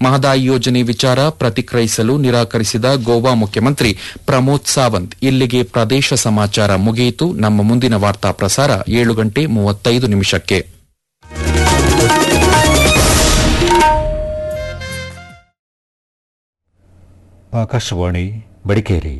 ಮಹದಾಯಿ ಯೋಜನೆ ವಿಚಾರ ಪ್ರತಿಕ್ರಿಯಿಸಲು ನಿರಾಕರಿಸಿದ ಗೋವಾ ಮುಖ್ಯಮಂತ್ರಿ ಪ್ರಮೋದ್ ಸಾವಂತ್ ಇಲ್ಲಿಗೆ ಪ್ರದೇಶ ಸಮಾಚಾರ ಮುಗಿಯಿತು ನಮ್ಮ ಮುಂದಿನ ವಾರ್ತಾ ಪ್ರಸಾರ ಏಳು ಗಂಟೆ ಮೂವತ್ತೈದು ನಿಮಿಷಕ್ಕೆ ಆಕಾಶವಾಣಿ ಮಡಿಕೇರಿ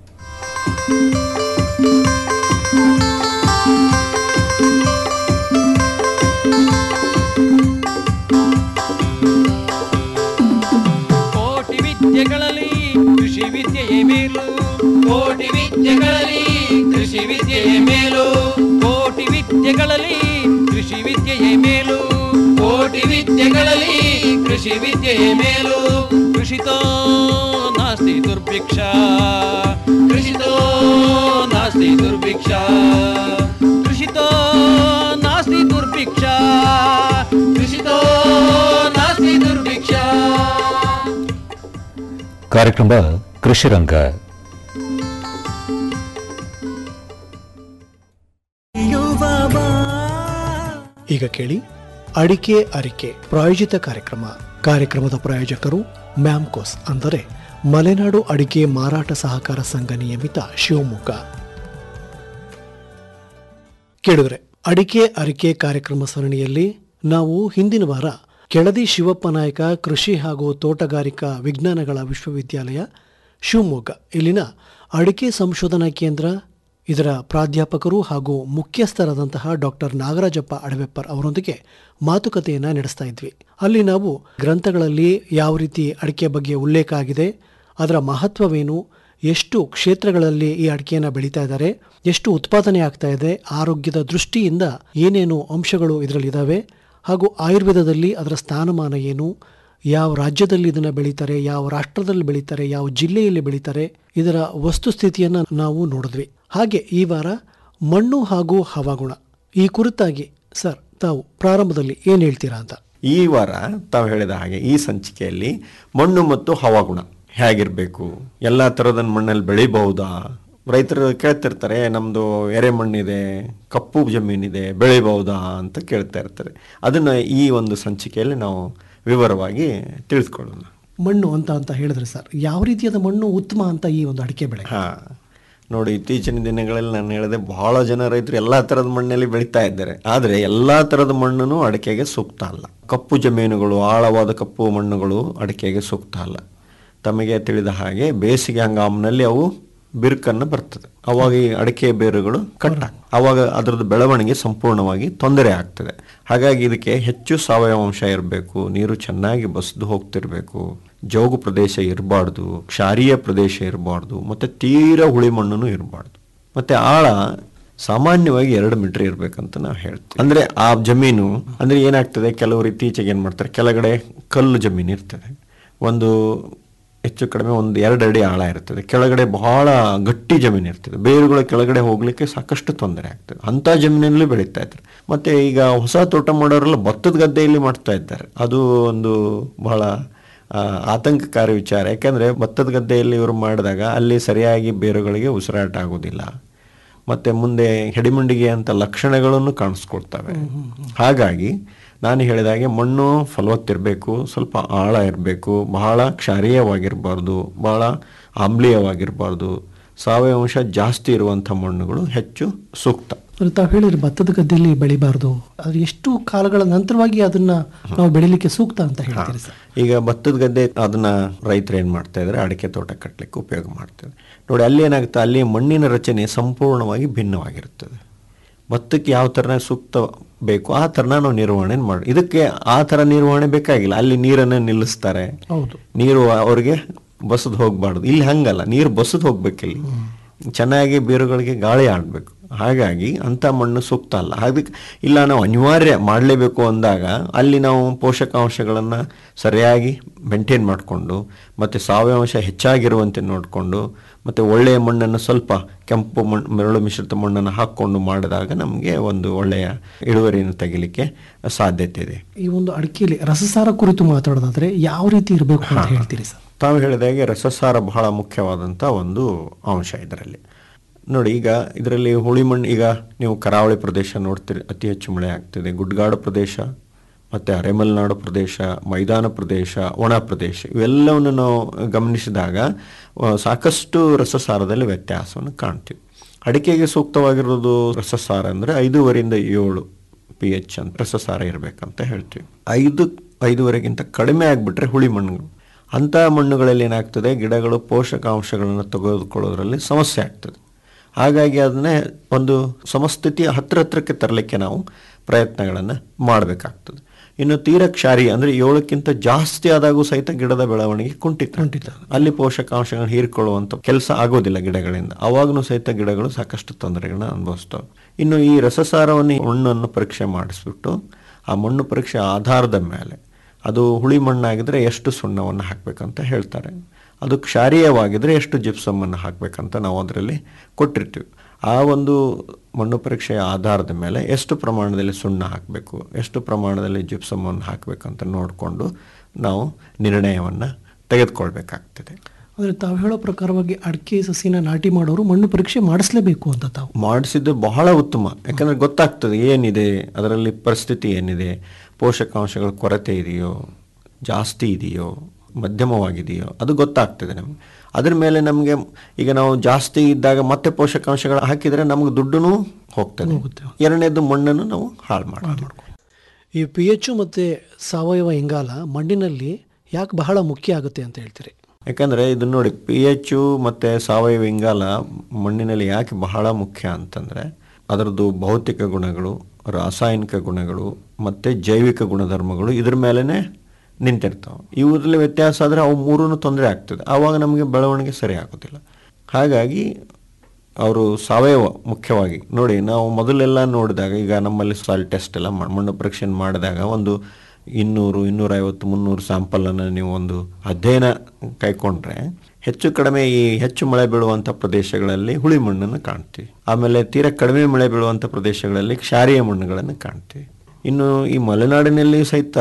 ಕೋಟಿ ವಿದ್ಯೆಗಳಲ್ಲಿ ಕೃಷಿ ವಿದ್ಯೆಯೇ ಮೇಲು ಕೋಟಿ ವಿದ್ಯೆಗಳಲ್ಲಿ ಕೃಷಿ ವಿದ್ಯೆಯೇ ಮೇಲು ಕೋಟಿ ವಿದ್ಯೆಗಳಲ್ಲಿ ಕೃಷಿ ವಿದ್ಯೆಯೇ ಮೇಲು ಕೋಟಿ ವಿದ್ಯೆಗಳಲ್ಲಿ ಕೃಷಿ ವಿದ್ಯೆಯೇ ಮೇಲು ಕೃಷಿತೋ ನಾಸ್ತಿ ದುರ್ಭಿಕ್ಷ ಕೃಷಿತೋ ನಾಸ್ತಿ ದುರ್ಭಿಕ್ಷ ಕೃಷಿತೋ ನಾಸ್ತಿ ದುರ್ಭಿಕ್ಷ ಕೃಷಿತೋ ನಾಸ್ತಿ ದುರ್ಭಿಕ್ಷ ಕಾರ್ಯಕ್ರಮ ಕೃಷಿರಂಗ ಈಗ ಕೇಳಿ ಅಡಿಕೆ ಅರಿಕೆ ಪ್ರಾಯೋಜಿತ ಕಾರ್ಯಕ್ರಮ ಕಾರ್ಯಕ್ರಮದ ಪ್ರಾಯೋಜಕರು ಮ್ಯಾಮ್ಕೋಸ್ ಅಂದರೆ ಮಲೆನಾಡು ಅಡಿಕೆ ಮಾರಾಟ ಸಹಕಾರ ಸಂಘ ನಿಯಮಿತ ಶಿವಮೊಗ್ಗ ಕೇಳಿದ್ರೆ ಅಡಿಕೆ ಅರಿಕೆ ಕಾರ್ಯಕ್ರಮ ಸರಣಿಯಲ್ಲಿ ನಾವು ಹಿಂದಿನ ವಾರ ಕೆಳದಿ ಶಿವಪ್ಪ ನಾಯಕ ಕೃಷಿ ಹಾಗೂ ತೋಟಗಾರಿಕಾ ವಿಜ್ಞಾನಗಳ ವಿಶ್ವವಿದ್ಯಾಲಯ ಶಿವಮೊಗ್ಗ ಇಲ್ಲಿನ ಅಡಿಕೆ ಸಂಶೋಧನಾ ಕೇಂದ್ರ ಇದರ ಪ್ರಾಧ್ಯಾಪಕರು ಹಾಗೂ ಮುಖ್ಯಸ್ಥರಾದಂತಹ ಡಾಕ್ಟರ್ ನಾಗರಾಜಪ್ಪ ಅಡವೆಪ್ಪರ್ ಅವರೊಂದಿಗೆ ಮಾತುಕತೆಯನ್ನು ನಡೆಸ್ತಾ ಇದ್ವಿ ಅಲ್ಲಿ ನಾವು ಗ್ರಂಥಗಳಲ್ಲಿ ಯಾವ ರೀತಿ ಅಡಿಕೆ ಬಗ್ಗೆ ಉಲ್ಲೇಖ ಆಗಿದೆ ಅದರ ಮಹತ್ವವೇನು ಎಷ್ಟು ಕ್ಷೇತ್ರಗಳಲ್ಲಿ ಈ ಅಡಿಕೆಯನ್ನು ಬೆಳೀತಾ ಇದ್ದಾರೆ ಎಷ್ಟು ಉತ್ಪಾದನೆ ಆಗ್ತಾ ಇದೆ ಆರೋಗ್ಯದ ದೃಷ್ಟಿಯಿಂದ ಏನೇನು ಅಂಶಗಳು ಇದರಲ್ಲಿದ್ದಾವೆ ಹಾಗೂ ಆಯುರ್ವೇದದಲ್ಲಿ ಅದರ ಸ್ಥಾನಮಾನ ಏನು ಯಾವ ರಾಜ್ಯದಲ್ಲಿ ಇದನ್ನು ಬೆಳೀತಾರೆ ಯಾವ ರಾಷ್ಟ್ರದಲ್ಲಿ ಬೆಳೀತಾರೆ ಯಾವ ಜಿಲ್ಲೆಯಲ್ಲಿ ಬೆಳೀತಾರೆ ಇದರ ವಸ್ತುಸ್ಥಿತಿಯನ್ನು ನಾವು ನೋಡಿದ್ವಿ ಹಾಗೆ ಈ ವಾರ ಮಣ್ಣು ಹಾಗೂ ಹವಾಗುಣ ಈ ಕುರಿತಾಗಿ ಸರ್ ತಾವು ಪ್ರಾರಂಭದಲ್ಲಿ ಏನು ಹೇಳ್ತೀರಾ ಅಂತ ಈ ವಾರ ತಾವು ಹೇಳಿದ ಹಾಗೆ ಈ ಸಂಚಿಕೆಯಲ್ಲಿ ಮಣ್ಣು ಮತ್ತು ಹವಾಗುಣ ಹೇಗಿರಬೇಕು ಎಲ್ಲ ಥರದ ಮಣ್ಣಲ್ಲಿ ಬೆಳಿಬಹುದಾ ರೈತರು ಕೇಳ್ತಿರ್ತಾರೆ ನಮ್ಮದು ಎರೆ ಮಣ್ಣಿದೆ ಕಪ್ಪು ಜಮೀನಿದೆ ಬೆಳಿಬಹುದಾ ಅಂತ ಕೇಳ್ತಾ ಇರ್ತಾರೆ ಅದನ್ನು ಈ ಒಂದು ಸಂಚಿಕೆಯಲ್ಲಿ ನಾವು ವಿವರವಾಗಿ ತಿಳಿಸ್ಕೊಳ್ಳೋಣ ಮಣ್ಣು ಅಂತ ಅಂತ ಹೇಳಿದ್ರೆ ಸರ್ ಯಾವ ರೀತಿಯಾದ ಮಣ್ಣು ಉತ್ತಮ ಅಂತ ಈ ಒಂದು ಅಡಿಕೆ ಬೆಳೆ ಹಾ ನೋಡಿ ಇತ್ತೀಚಿನ ದಿನಗಳಲ್ಲಿ ನಾನು ಹೇಳಿದೆ ಬಹಳ ಜನ ರೈತರು ಎಲ್ಲಾ ತರದ ಮಣ್ಣಲ್ಲಿ ಬೆಳೀತಾ ಇದ್ದಾರೆ ಆದ್ರೆ ಎಲ್ಲಾ ತರದ ಮಣ್ಣು ಅಡಿಕೆಗೆ ಸೂಕ್ತ ಅಲ್ಲ ಕಪ್ಪು ಜಮೀನುಗಳು ಆಳವಾದ ಕಪ್ಪು ಮಣ್ಣುಗಳು ಅಡಿಕೆಗೆ ಸೂಕ್ತ ಅಲ್ಲ ತಮಗೆ ತಿಳಿದ ಹಾಗೆ ಬೇಸಿಗೆ ಹಂಗಾಮಿನಲ್ಲಿ ಅವು ಬಿರುಕನ್ನು ಬರ್ತದೆ ಅವಾಗ ಈ ಅಡಿಕೆ ಬೇರುಗಳು ಕಟ್ಟ ಅವಾಗ ಅದರದ್ದು ಬೆಳವಣಿಗೆ ಸಂಪೂರ್ಣವಾಗಿ ತೊಂದರೆ ಆಗ್ತದೆ ಹಾಗಾಗಿ ಇದಕ್ಕೆ ಹೆಚ್ಚು ಸಾವಯವ ಅಂಶ ಇರಬೇಕು ನೀರು ಚೆನ್ನಾಗಿ ಬಸಿದು ಹೋಗ್ತಿರ್ಬೇಕು ಜೋಗು ಪ್ರದೇಶ ಇರಬಾರ್ದು ಕ್ಷಾರೀಯ ಪ್ರದೇಶ ಇರಬಾರ್ದು ಮತ್ತೆ ತೀರಾ ಹುಳಿ ಮಣ್ಣು ಇರಬಾರ್ದು ಮತ್ತೆ ಆಳ ಸಾಮಾನ್ಯವಾಗಿ ಎರಡು ಮೀಟರ್ ಇರ್ಬೇಕಂತ ನಾವು ಹೇಳ್ತೀವಿ ಅಂದ್ರೆ ಆ ಜಮೀನು ಅಂದ್ರೆ ಏನಾಗ್ತದೆ ಕೆಲವರು ಇತ್ತೀಚೆಗೆ ಏನ್ ಮಾಡ್ತಾರೆ ಕೆಳಗಡೆ ಕಲ್ಲು ಜಮೀನು ಇರ್ತದೆ ಒಂದು ಹೆಚ್ಚು ಕಡಿಮೆ ಒಂದು ಎರಡು ಅಡಿ ಆಳ ಇರ್ತದೆ ಕೆಳಗಡೆ ಬಹಳ ಗಟ್ಟಿ ಜಮೀನು ಇರ್ತದೆ ಬೇರುಗಳು ಕೆಳಗಡೆ ಹೋಗ್ಲಿಕ್ಕೆ ಸಾಕಷ್ಟು ತೊಂದರೆ ಆಗ್ತದೆ ಅಂತ ಜಮೀನಲ್ಲಿ ಬೆಳೀತಾ ಇದ್ದಾರೆ ಮತ್ತೆ ಈಗ ಹೊಸ ತೋಟ ಮಾಡೋರೆಲ್ಲ ಭತ್ತದ ಗದ್ದೆಯಲ್ಲಿ ಮಾಡ್ತಾ ಇದ್ದಾರೆ ಅದು ಒಂದು ಬಹಳ ಆ, ಆತಂಕಕಾರಿ ವಿಚಾರ ಯಾಕಂದ್ರೆ ಭತ್ತದ ಗದ್ದೆಯಲ್ಲಿ ಇವರು ಮಾಡಿದಾಗ ಅಲ್ಲಿ ಸರಿಯಾಗಿ ಬೇರುಗಳಿಗೆ ಉಸಿರಾಟ ಆಗೋದಿಲ್ಲ ಮತ್ತೆ ಮುಂದೆ ಹೆಡಿಮುಂಡಿಗೆ ಅಂತ ಲಕ್ಷಣಗಳನ್ನು ಕಾಣಿಸ್ಕೊಳ್ತವೆ ಹಾಗಾಗಿ ನಾನು ಹೇಳಿದ ಹಾಗೆ ಮಣ್ಣು ಫಲವತ್ತಿರಬೇಕು ಸ್ವಲ್ಪ ಆಳ ಇರಬೇಕು ಬಹಳ ಕ್ಷಾರೀಯವಾಗಿರಬಾರ್ದು ಬಹಳ ಆಮ್ಲೀಯವಾಗಿರಬಾರ್ದು ಸಾವಯವ ಅಂಶ ಜಾಸ್ತಿ ಇರುವಂಥ ಮಣ್ಣುಗಳು ಹೆಚ್ಚು ಸೂಕ್ತ ಅಂದ್ರೆ ತಾವು ಹೇಳಿದ್ರೆ ಭತ್ತದ ಗದ್ದೆಯಲ್ಲಿ ಬೆಳಿಬಾರ್ದು ಅದು ಎಷ್ಟು ಕಾಲಗಳ ನಂತರವಾಗಿ ಅದನ್ನ ನಾವು ಬೆಳಿಲಿಕ್ಕೆ ಸೂಕ್ತ ಅಂತ ಹೇಳ್ತೀರಿ ಸರ್ ಈಗ ಭತ್ತದ ಗದ್ದೆ ಅದನ್ನ ರೈತರು ಏನ್ ಮಾಡ್ತಾ ಇದ್ದಾರೆ ಅಡಿಕೆ ತೋಟ ಕಟ್ಟಲಿಕ್ಕೆ ಉಪಯೋಗ ಮಾಡ್ತಾರೆ ನೋಡಿ ಅಲ್ಲಿ ಏನಾಗುತ್ತೆ ಅಲ್ಲಿ ಮಣ್ಣಿನ ರಚನೆ ಸಂಪೂರ್ಣವಾಗಿ ಭಿನ್ನವಾಗಿರುತ್ತದೆ ಭತ್ತಕ್ಕೆ ಯಾವ ಥರ ಸೂಕ್ತ ಬೇಕು ಆ ಥರನ ನಾವು ನಿರ್ವಹಣೆ ಮಾಡಿ ಇದಕ್ಕೆ ಆ ಥರ ನಿರ್ವಹಣೆ ಬೇಕಾಗಿಲ್ಲ ಅಲ್ಲಿ ನೀರನ್ನು ನಿಲ್ಲಿಸ್ತಾರೆ ಹೌದು ನೀರು ಅವ್ರಿಗೆ ಬಸದ್ ಹೋಗ್ಬಾರ್ದು ಇಲ್ಲಿ ಹಂಗಲ್ಲ ನೀರು ಬಸದ್ ಹೋಗ್ಬೇಕಿಲ್ಲಿ ಚೆನ್ನಾಗಿ ಬೇರುಗಳಿಗೆ ಗಾಳಿ ಆಡಬೇಕು ಹಾಗಾಗಿ ಅಂಥ ಮಣ್ಣು ಸೂಕ್ತ ಅಲ್ಲ ಅದಕ್ಕೆ ಇಲ್ಲ ನಾವು ಅನಿವಾರ್ಯ ಮಾಡಲೇಬೇಕು ಅಂದಾಗ ಅಲ್ಲಿ ನಾವು ಪೋಷಕಾಂಶಗಳನ್ನು ಸರಿಯಾಗಿ ಮೇಂಟೈನ್ ಮಾಡಿಕೊಂಡು ಮತ್ತು ಸಾವಯವಾಂಶ ಹೆಚ್ಚಾಗಿರುವಂತೆ ನೋಡಿಕೊಂಡು ಮತ್ತು ಒಳ್ಳೆಯ ಮಣ್ಣನ್ನು ಸ್ವಲ್ಪ ಕೆಂಪು ಮಣ್ಣು ಮರಳು ಮಿಶ್ರಿತ ಮಣ್ಣನ್ನು ಹಾಕ್ಕೊಂಡು ಮಾಡಿದಾಗ ನಮಗೆ ಒಂದು ಒಳ್ಳೆಯ ಇಳುವರಿಯನ್ನು ತೆಗಿಲಿಕ್ಕೆ ಸಾಧ್ಯತೆ ಇದೆ ಈ ಒಂದು ಅಡಿಕೆಯಲ್ಲಿ ರಸಸಾರ ಕುರಿತು ಮಾತಾಡೋದಾದ್ರೆ ಯಾವ ರೀತಿ ಇರಬೇಕು ಅಂತ ಹೇಳ್ತೀರಿ ಸರ್ ತಾವು ಹೇಳಿದಾಗೆ ರಸಸಾರ ಬಹಳ ಮುಖ್ಯವಾದಂಥ ಒಂದು ಅಂಶ ಇದರಲ್ಲಿ ನೋಡಿ ಈಗ ಇದರಲ್ಲಿ ಹುಳಿ ಮಣ್ಣು ಈಗ ನೀವು ಕರಾವಳಿ ಪ್ರದೇಶ ನೋಡ್ತೀರಿ ಅತಿ ಹೆಚ್ಚು ಮಳೆ ಆಗ್ತಿದೆ ಗುಡ್ಗಾಡು ಪ್ರದೇಶ ಮತ್ತು ಅರೆಮಲೆನಾಡು ಪ್ರದೇಶ ಮೈದಾನ ಪ್ರದೇಶ ಒಣ ಪ್ರದೇಶ ಇವೆಲ್ಲವನ್ನು ನಾವು ಗಮನಿಸಿದಾಗ ಆ, ಸಾಕಷ್ಟು ರಸಸಾರದಲ್ಲಿ ವ್ಯತ್ಯಾಸವನ್ನು ಕಾಣ್ತೀವಿ ಅಡಿಕೆಗೆ ಸೂಕ್ತವಾಗಿರೋದು ರಸಸಾರ ಅಂದರೆ ಐದೂವರೆಯಿಂದ ಏಳು ಪಿ ಎಚ್ ಅಂತ ರಸಸಾರ ಇರಬೇಕಂತ ಹೇಳ್ತೀವಿ ಐದು ಐದುವರೆಗಿಂತ ಕಡಿಮೆ ಆಗಿಬಿಟ್ರೆ ಹುಳಿ ಮಣ್ಣುಗಳು ಅಂಥ ಮಣ್ಣುಗಳಲ್ಲಿ ಏನಾಗ್ತದೆ ಗಿಡಗಳು ಪೋಷಕಾಂಶಗಳನ್ನು ತೆಗೆದುಕೊಳ್ಳೋದ್ರಲ್ಲಿ ಸಮಸ್ಯೆ ಆಗ್ತದೆ ಹಾಗಾಗಿ ಅದನ್ನೇ ಒಂದು ಸಮಸ್ಥಿತಿ ಹತ್ರ ಹತ್ರಕ್ಕೆ ತರಲಿಕ್ಕೆ ನಾವು ಪ್ರಯತ್ನಗಳನ್ನು ಮಾಡಬೇಕಾಗ್ತದೆ ಇನ್ನು ತೀರ ಕ್ಷಾರಿ ಅಂದರೆ ಏಳಕ್ಕಿಂತ ಜಾಸ್ತಿ ಆದಾಗೂ ಸಹಿತ ಗಿಡದ ಬೆಳವಣಿಗೆ ಕುಂಠಿತ ಕುಂಠಿತ. ಅಲ್ಲಿ ಪೋಷಕಾಂಶಗಳನ್ನು ಹೀರ್ಕೊಳ್ಳುವಂಥ ಕೆಲಸ ಆಗೋದಿಲ್ಲ ಗಿಡಗಳಿಂದ ಅವಾಗಲೂ ಸಹಿತ ಗಿಡಗಳು ಸಾಕಷ್ಟು ತೊಂದರೆಗಳನ್ನ ಅನುಭವಿಸ್ತವೆ ಇನ್ನು ಈ ರಸಸಾರವನ್ನು ಈ ಮಣ್ಣನ್ನು ಪರೀಕ್ಷೆ ಮಾಡಿಸ್ಬಿಟ್ಟು ಆ ಮಣ್ಣು ಪರೀಕ್ಷೆ ಆಧಾರದ ಮೇಲೆ ಅದು ಹುಳಿ ಮಣ್ಣಾಗಿದ್ರೆ ಎಷ್ಟು ಸುಣ್ಣವನ್ನು ಹಾಕಬೇಕಂತ ಹೇಳ್ತಾರೆ ಅದು ಕ್ಷಾರೀಯವಾಗಿದ್ರೆ ಎಷ್ಟು ಜಿಪ್ಸಮ್ಮನ್ನು ಹಾಕಬೇಕಂತ ನಾವು ಅದರಲ್ಲಿ ಕೊಟ್ಟಿರ್ತೀವಿ ಆ ಒಂದು ಮಣ್ಣು ಪರೀಕ್ಷೆಯ ಆಧಾರದ ಮೇಲೆ ಎಷ್ಟು ಪ್ರಮಾಣದಲ್ಲಿ ಸುಣ್ಣ ಹಾಕಬೇಕು ಎಷ್ಟು ಪ್ರಮಾಣದಲ್ಲಿ ಜಿಪ್ಸಮ್ಮನ್ನು ಹಾಕಬೇಕಂತ ನೋಡಿಕೊಂಡು ನಾವು ನಿರ್ಣಯವನ್ನು ತೆಗೆದುಕೊಳ್ಬೇಕಾಗ್ತದೆ ಅಂದರೆ ತಾವು ಹೇಳೋ ಪ್ರಕಾರವಾಗಿ ಅಡಿಕೆ ಸಸಿನ ನಾಟಿ ಮಾಡೋರು ಮಣ್ಣು ಪರೀಕ್ಷೆ ಮಾಡಿಸ್ಲೇಬೇಕು ಅಂತ ತಾವು ಮಾಡಿಸಿದ್ದು ಬಹಳ ಉತ್ತಮ ಯಾಕಂದರೆ ಗೊತ್ತಾಗ್ತದೆ ಏನಿದೆ ಅದರಲ್ಲಿ ಪರಿಸ್ಥಿತಿ ಏನಿದೆ ಪೋಷಕಾಂಶಗಳ ಕೊರತೆ ಇದೆಯೋ ಜಾಸ್ತಿ ಇದೆಯೋ ಮಧ್ಯಮವಾಗಿದೆಯೋ ಅದು ಗೊತ್ತಾಗ್ತದೆ ನಮಗೆ ಅದ್ರ ಮೇಲೆ ನಮಗೆ ಈಗ ನಾವು ಜಾಸ್ತಿ ಇದ್ದಾಗ ಮತ್ತೆ ಪೋಷಕಾಂಶಗಳು ಹಾಕಿದರೆ ನಮಗೆ ದುಡ್ಡು ಹೋಗ್ತದೆ ಎರಡನೇದು ಮಣ್ಣನ್ನು ನಾವು ಹಾಳು ಮಾಡ್ತೀವಿ ಈ ಪಿ ಎಚ್ ಮತ್ತು ಸಾವಯವ ಇಂಗಾಲ ಮಣ್ಣಿನಲ್ಲಿ ಯಾಕೆ ಬಹಳ ಮುಖ್ಯ ಆಗುತ್ತೆ ಅಂತ ಹೇಳ್ತೀರಿ ಯಾಕಂದರೆ ಇದು ನೋಡಿ ಪಿ ಎಚ್ ಮತ್ತು ಸಾವಯವ ಇಂಗಾಲ ಮಣ್ಣಿನಲ್ಲಿ ಯಾಕೆ ಬಹಳ ಮುಖ್ಯ ಅಂತಂದರೆ ಅದರದ್ದು ಭೌತಿಕ ಗುಣಗಳು ರಾಸಾಯನಿಕ ಗುಣಗಳು ಮತ್ತು ಜೈವಿಕ ಗುಣಧರ್ಮಗಳು ಇದ್ರ ಮೇಲೇ ನಿಂತಿರ್ತಾವೆ ಇವರಲ್ಲಿ ವ್ಯತ್ಯಾಸ ಆದರೆ ಅವು ಮೂರೂ ತೊಂದರೆ ಆಗ್ತದೆ ಆವಾಗ ನಮಗೆ ಬೆಳವಣಿಗೆ ಸರಿ ಆಗೋದಿಲ್ಲ ಹಾಗಾಗಿ ಅವರು ಸಾವಯವ ಮುಖ್ಯವಾಗಿ ನೋಡಿ ನಾವು ಮೊದಲೆಲ್ಲ ನೋಡಿದಾಗ ಈಗ ನಮ್ಮಲ್ಲಿ ಸಾಯಿಲ್ ಟೆಸ್ಟ್ ಎಲ್ಲ ಮಾ- ಮಣ್ಣು ಪರೀಕ್ಷೆ ಮಾಡಿದಾಗ ಒಂದು ಇನ್ನೂರು ಇನ್ನೂರೈವತ್ತು ಮುನ್ನೂರು ಸ್ಯಾಂಪಲನ್ನು ನೀವು ಒಂದು ಅಧ್ಯಯನ ಕೈಕೊಂಡ್ರೆ ಹೆಚ್ಚು ಕಡಿಮೆ ಈ ಹೆಚ್ಚು ಮಳೆ ಬೀಳುವಂಥ ಪ್ರದೇಶಗಳಲ್ಲಿ ಹುಳಿ ಮಣ್ಣನ್ನು ಕಾಣ್ತೀವಿ ಆಮೇಲೆ ತೀರಾ ಕಡಿಮೆ ಮಳೆ ಬೀಳುವಂಥ ಪ್ರದೇಶಗಳಲ್ಲಿ ಕ್ಷಾರೀಯ ಮಣ್ಣುಗಳನ್ನು ಕಾಣ್ತೀವಿ ಇನ್ನು ಈ ಮಲೆನಾಡಿನಲ್ಲಿ ಸಹಿತ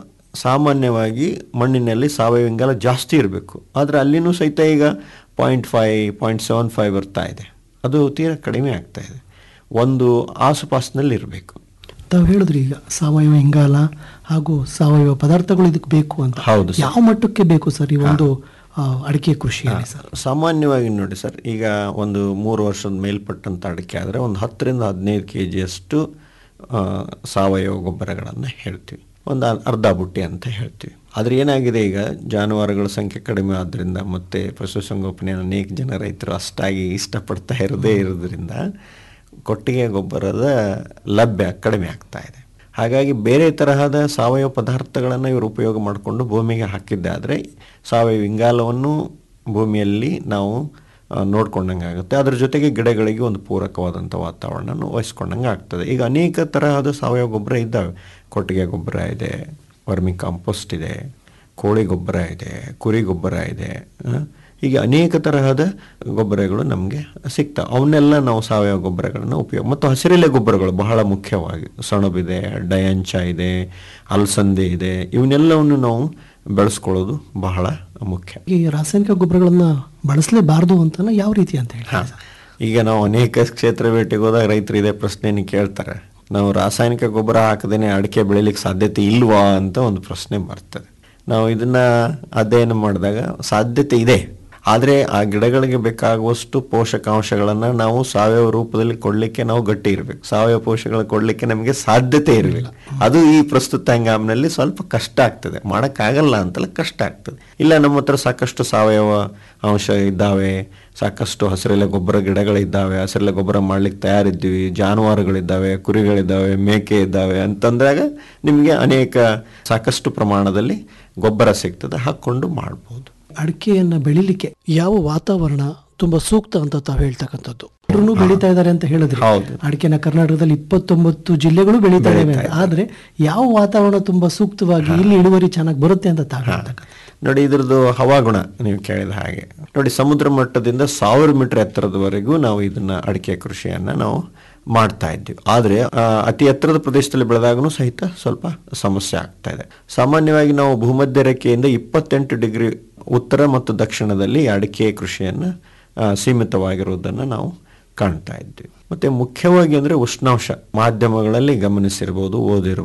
ಸಾಮಾನ್ಯವಾಗಿ ಮಣ್ಣಿನಲ್ಲಿ ಸಾವಯವ ಇಂಗಾಲ ಜಾಸ್ತಿ ಇರಬೇಕು ಆದರೆ ಅಲ್ಲಿನೂ ಸಹಿತ ಈಗ point five point seven five ಬರ್ತಾ ಇದೆ ಅದು ತೀರಾ ಕಡಿಮೆ ಆಗ್ತಾ ಇದೆ ಒಂದು ಆಸುಪಾಸಿನಲ್ಲಿ ಇರಬೇಕು ತಾವು ಹೇಳಿದ್ರಿ ಈಗ ಸಾವಯವ ಇಂಗಾಲ ಹಾಗೂ ಸಾವಯವ ಪದಾರ್ಥಗಳು ಇದಕ್ಕೆ ಬೇಕು ಅಂತ ಹೌದು ಸರ್. ಯಾವ ಮಟ್ಟಕ್ಕೆ ಬೇಕು ಸರ್ ಈ ಒಂದು ಆ, ಅಡಿಕೆ ಕೃಷಿಯಲ್ಲಿ ಸರ್ ಸಾಮಾನ್ಯವಾಗಿ ನೋಡಿ ಸರ್ ಈಗ ಒಂದು ಮೂರು ವರ್ಷದ ಮೇಲ್ಪಟ್ಟಂಥ ಅಡಿಕೆ ಆದರೆ ಒಂದು ಹತ್ತರಿಂದ ಹದಿನೈದು ಕೆ ಜಿಯಷ್ಟು ಆ, ಸಾವಯವ ಗೊಬ್ಬರಗಳನ್ನು ಹೇಳ್ತೀವಿ ಒಂದು ಅರ್- ಅರ್ಧ ಬುಟ್ಟಿ ಅಂತ ಹೇಳ್ತೀವಿ ಆದರೆ ಏನಾಗಿದೆ ಈಗ ಜಾನುವಾರುಗಳ ಸಂಖ್ಯೆ ಕಡಿಮೆ ಆದ್ದರಿಂದ ಮತ್ತು ಪಶುಸಂಗೋಪನೆಯ ಅನೇಕ ಜನ ರೈತರು ಅಷ್ಟಾಗಿ ಇಷ್ಟಪಡ್ತಾ ಇರೋದೇ ಇರೋದ್ರಿಂದ ಕೊಟ್ಟಿಗೆ ಗೊಬ್ಬರದ ಲಭ್ಯ ಕಡಿಮೆ ಆಗ್ತಾ ಇದೆ ಹಾಗಾಗಿ ಬೇರೆ ತರಹದ ಸಾವಯವ ಪದಾರ್ಥಗಳನ್ನು ಇವರು ಉಪಯೋಗ ಮಾಡಿಕೊಂಡು ಭೂಮಿಗೆ ಹಾಕಿದ್ದಾದರೆ ಸಾವಯವ ಇಂಗಾಲವನ್ನು ಭೂಮಿಯಲ್ಲಿ ನಾವು ಆ, ನೋಡ್ಕೊಂಡಂಗೆ ಆಗುತ್ತೆ ಅದ್ರ ಜೊತೆಗೆ ಗಿಡಗಳಿಗೆ ಒಂದು ಪೂರಕವಾದಂಥ ವಾತಾವರಣ ವಹಿಸ್ಕೊಂಡಂಗೆ ಆಗ್ತದೆ ಈಗ ಅನೇಕ ತರಹದ ಸಾವಯವ ಗೊಬ್ಬರ ಇದ್ದಾವೆ ಕೊಟ್ಟಿಗೆ ಗೊಬ್ಬರ ಇದೆ ವರ್ಮಿ ಕಾಂಪೋಸ್ಟ್ ಇದೆ ಕೋಳಿ ಗೊಬ್ಬರ ಇದೆ ಕುರಿ ಗೊಬ್ಬರ ಇದೆ ಆ, ಹೀಗೆ ಅನೇಕ ತರಹದ ಗೊಬ್ಬರಗಳು ನಮಗೆ ಸಿಗ್ತವೆ ಅವನ್ನೆಲ್ಲ ನಾವು ಸಾವಯವ ಗೊಬ್ಬರಗಳನ್ನು ಉಪಯೋಗ ಮತ್ತು ಹಸಿರೆಲೆ ಗೊಬ್ಬರಗಳು ಬಹಳ ಮುಖ್ಯವಾಗಿ ಸೆಣಬಿದೆ ಡಯಾಂಚ ಇದೆ ಅಲಸಂದೆ ಇದೆ ಇವನ್ನೆಲ್ಲವನ್ನು ನಾವು ಬೆಳೆಸ್ಕೊಳ್ಳೋದು ಬಹಳ ಮುಖ್ಯ ಈ ರಾಸಾಯನಿಕ ಗೊಬ್ಬರಗಳನ್ನ ಬಳಸಲೇಬಾರದು ಅಂತ ಯಾವ ರೀತಿ ಅಂತ ಹೇಳಿ ಹಾ. ಈಗ ನಾವು ಅನೇಕ ಕ್ಷೇತ್ರ ಭೇಟಿಗೆ ಹೋದಾಗ ರೈತರು ಇದೇ ಪ್ರಶ್ನೆಯನ್ನು ಕೇಳ್ತಾರೆ ನಾವು ರಾಸಾಯನಿಕ ಗೊಬ್ಬರ ಹಾಕದೇನೆ ಅಡಿಕೆ ಬೆಳಿಲಿಕ್ಕೆ ಸಾಧ್ಯತೆ ಇಲ್ವಾ ಅಂತ ಒಂದು ಪ್ರಶ್ನೆ ಬರ್ತದೆ ನಾವು ಇದನ್ನ ಅಧ್ಯಯನ ಮಾಡಿದಾಗ ಸಾಧ್ಯತೆ ಇದೆ ಆದರೆ ಆ ಗಿಡಗಳಿಗೆ ಬೇಕಾಗುವಷ್ಟು ಪೋಷಕಾಂಶಗಳನ್ನು ನಾವು ಸಾವಯವ ರೂಪದಲ್ಲಿ ಕೊಡಲಿಕ್ಕೆ ನಾವು ಗಟ್ಟಿ ಇರಬೇಕು ಸಾವಯವ ಪೋಷಕಗಳು ಕೊಡಲಿಕ್ಕೆ ನಮಗೆ ಸಾಧ್ಯತೆ ಇರಬೇಕು ಅದು ಈ ಪ್ರಸ್ತುತ ಹಂಗಾಮಿನಲ್ಲಿ ಸ್ವಲ್ಪ ಕಷ್ಟ ಆಗ್ತದೆ ಮಾಡೋಕ್ಕಾಗಲ್ಲ ಅಂತಲ್ಲ ಕಷ್ಟ ಆಗ್ತದೆ ಇಲ್ಲ ನಮ್ಮ ಹತ್ರ ಸಾಕಷ್ಟು ಸಾವಯವ ಅಂಶ ಇದ್ದಾವೆ ಸಾಕಷ್ಟು ಹಸಿರೆಲೆ ಗೊಬ್ಬರ ಗಿಡಗಳಿದ್ದಾವೆ ಹಸಿರೆಲೆ ಗೊಬ್ಬರ ಮಾಡ್ಲಿಕ್ಕೆ ತಯಾರಿದ್ದೀವಿ ಜಾನುವಾರುಗಳಿದ್ದಾವೆ ಕುರಿಗಳಿದ್ದಾವೆ ಮೇಕೆ ಇದ್ದಾವೆ ಅಂತಂದಾಗ ನಿಮಗೆ ಅನೇಕ ಸಾಕಷ್ಟು ಪ್ರಮಾಣದಲ್ಲಿ ಗೊಬ್ಬರ ಸಿಗ್ತದೆ ಹಾಕ್ಕೊಂಡು ಮಾಡ್ಬೋದು ಅಡಿಕೆಯನ್ನ ಬೆಳಿಲಿಕ್ಕೆ ಯಾವ ವಾತಾವರಣ ತುಂಬಾ ಸೂಕ್ತ ಅಂತ ತಾವು ಹೇಳ್ತಕ್ಕಂಥದ್ದು ಎಲ್ರೂ ಬೆಳೀತಾ ಇದ್ದಾರೆ ಅಂತ ಹೇಳಿದ್ರಿ ಹೌದು. ಅಡಿಕೆನ ಕರ್ನಾಟಕದಲ್ಲಿ ಇಪ್ಪತ್ತೊಂಬತ್ತು ಜಿಲ್ಲೆಗಳು ಬೆಳೀತಾ ಇದಾವೆ ಅಂತ. ಆದ್ರೆ ಯಾವ ವಾತಾವರಣ ತುಂಬಾ ಸೂಕ್ತವಾಗಿ ಇಲ್ಲಿ ಇಳುವರಿ ಚೆನ್ನಾಗಿ ಬರುತ್ತೆ ಅಂತ ತಾವು ಹೇಳ್ತಕ್ಕಂಥ ನೋಡಿ ಇದ್ರದ್ದು ಹವಾಗುಣ ನೀವು ಕೇಳಿದ ಹಾಗೆ ನೋಡಿ ಸಮುದ್ರ ಮಟ್ಟದಿಂದ ಸಾವಿರ ಮೀಟರ್ ಎತ್ತರದವರೆಗೂ ನಾವು ಇದನ್ನ ಅಡಿಕೆ ಕೃಷಿಯನ್ನ ನಾವು ಮಾಡ್ತಾ ಇದ್ದೀವಿ ಆದರೆ ಆ, ಅತಿ ಎತ್ತರದ ಪ್ರದೇಶದಲ್ಲಿ ಬೆಳೆದಾಗೂ ಸಹಿತ ಸ್ವಲ್ಪ ಸಮಸ್ಯೆ ಆಗ್ತಾ ಇದೆ ಸಾಮಾನ್ಯವಾಗಿ ನಾವು ಭೂಮಧ್ಯ ರೇಖೆಯಿಂದ ಇಪ್ಪತ್ತೆಂಟು ಡಿಗ್ರಿ ಉತ್ತರ ಮತ್ತು ದಕ್ಷಿಣದಲ್ಲಿ ಅಡಿಕೆ ಕೃಷಿಯನ್ನು ಸೀಮಿತವಾಗಿರುವುದನ್ನು ನಾವು ಕಾಣ್ತಾ ಇದ್ದೀವಿ ಮತ್ತೆ ಮುಖ್ಯವಾಗಿ ಅಂದರೆ ಉಷ್ಣಾಂಶ ಮಾಧ್ಯಮಗಳಲ್ಲಿ ಗಮನಿಸಿರ್ಬೋದು ಓದಿರ್ಬೋದು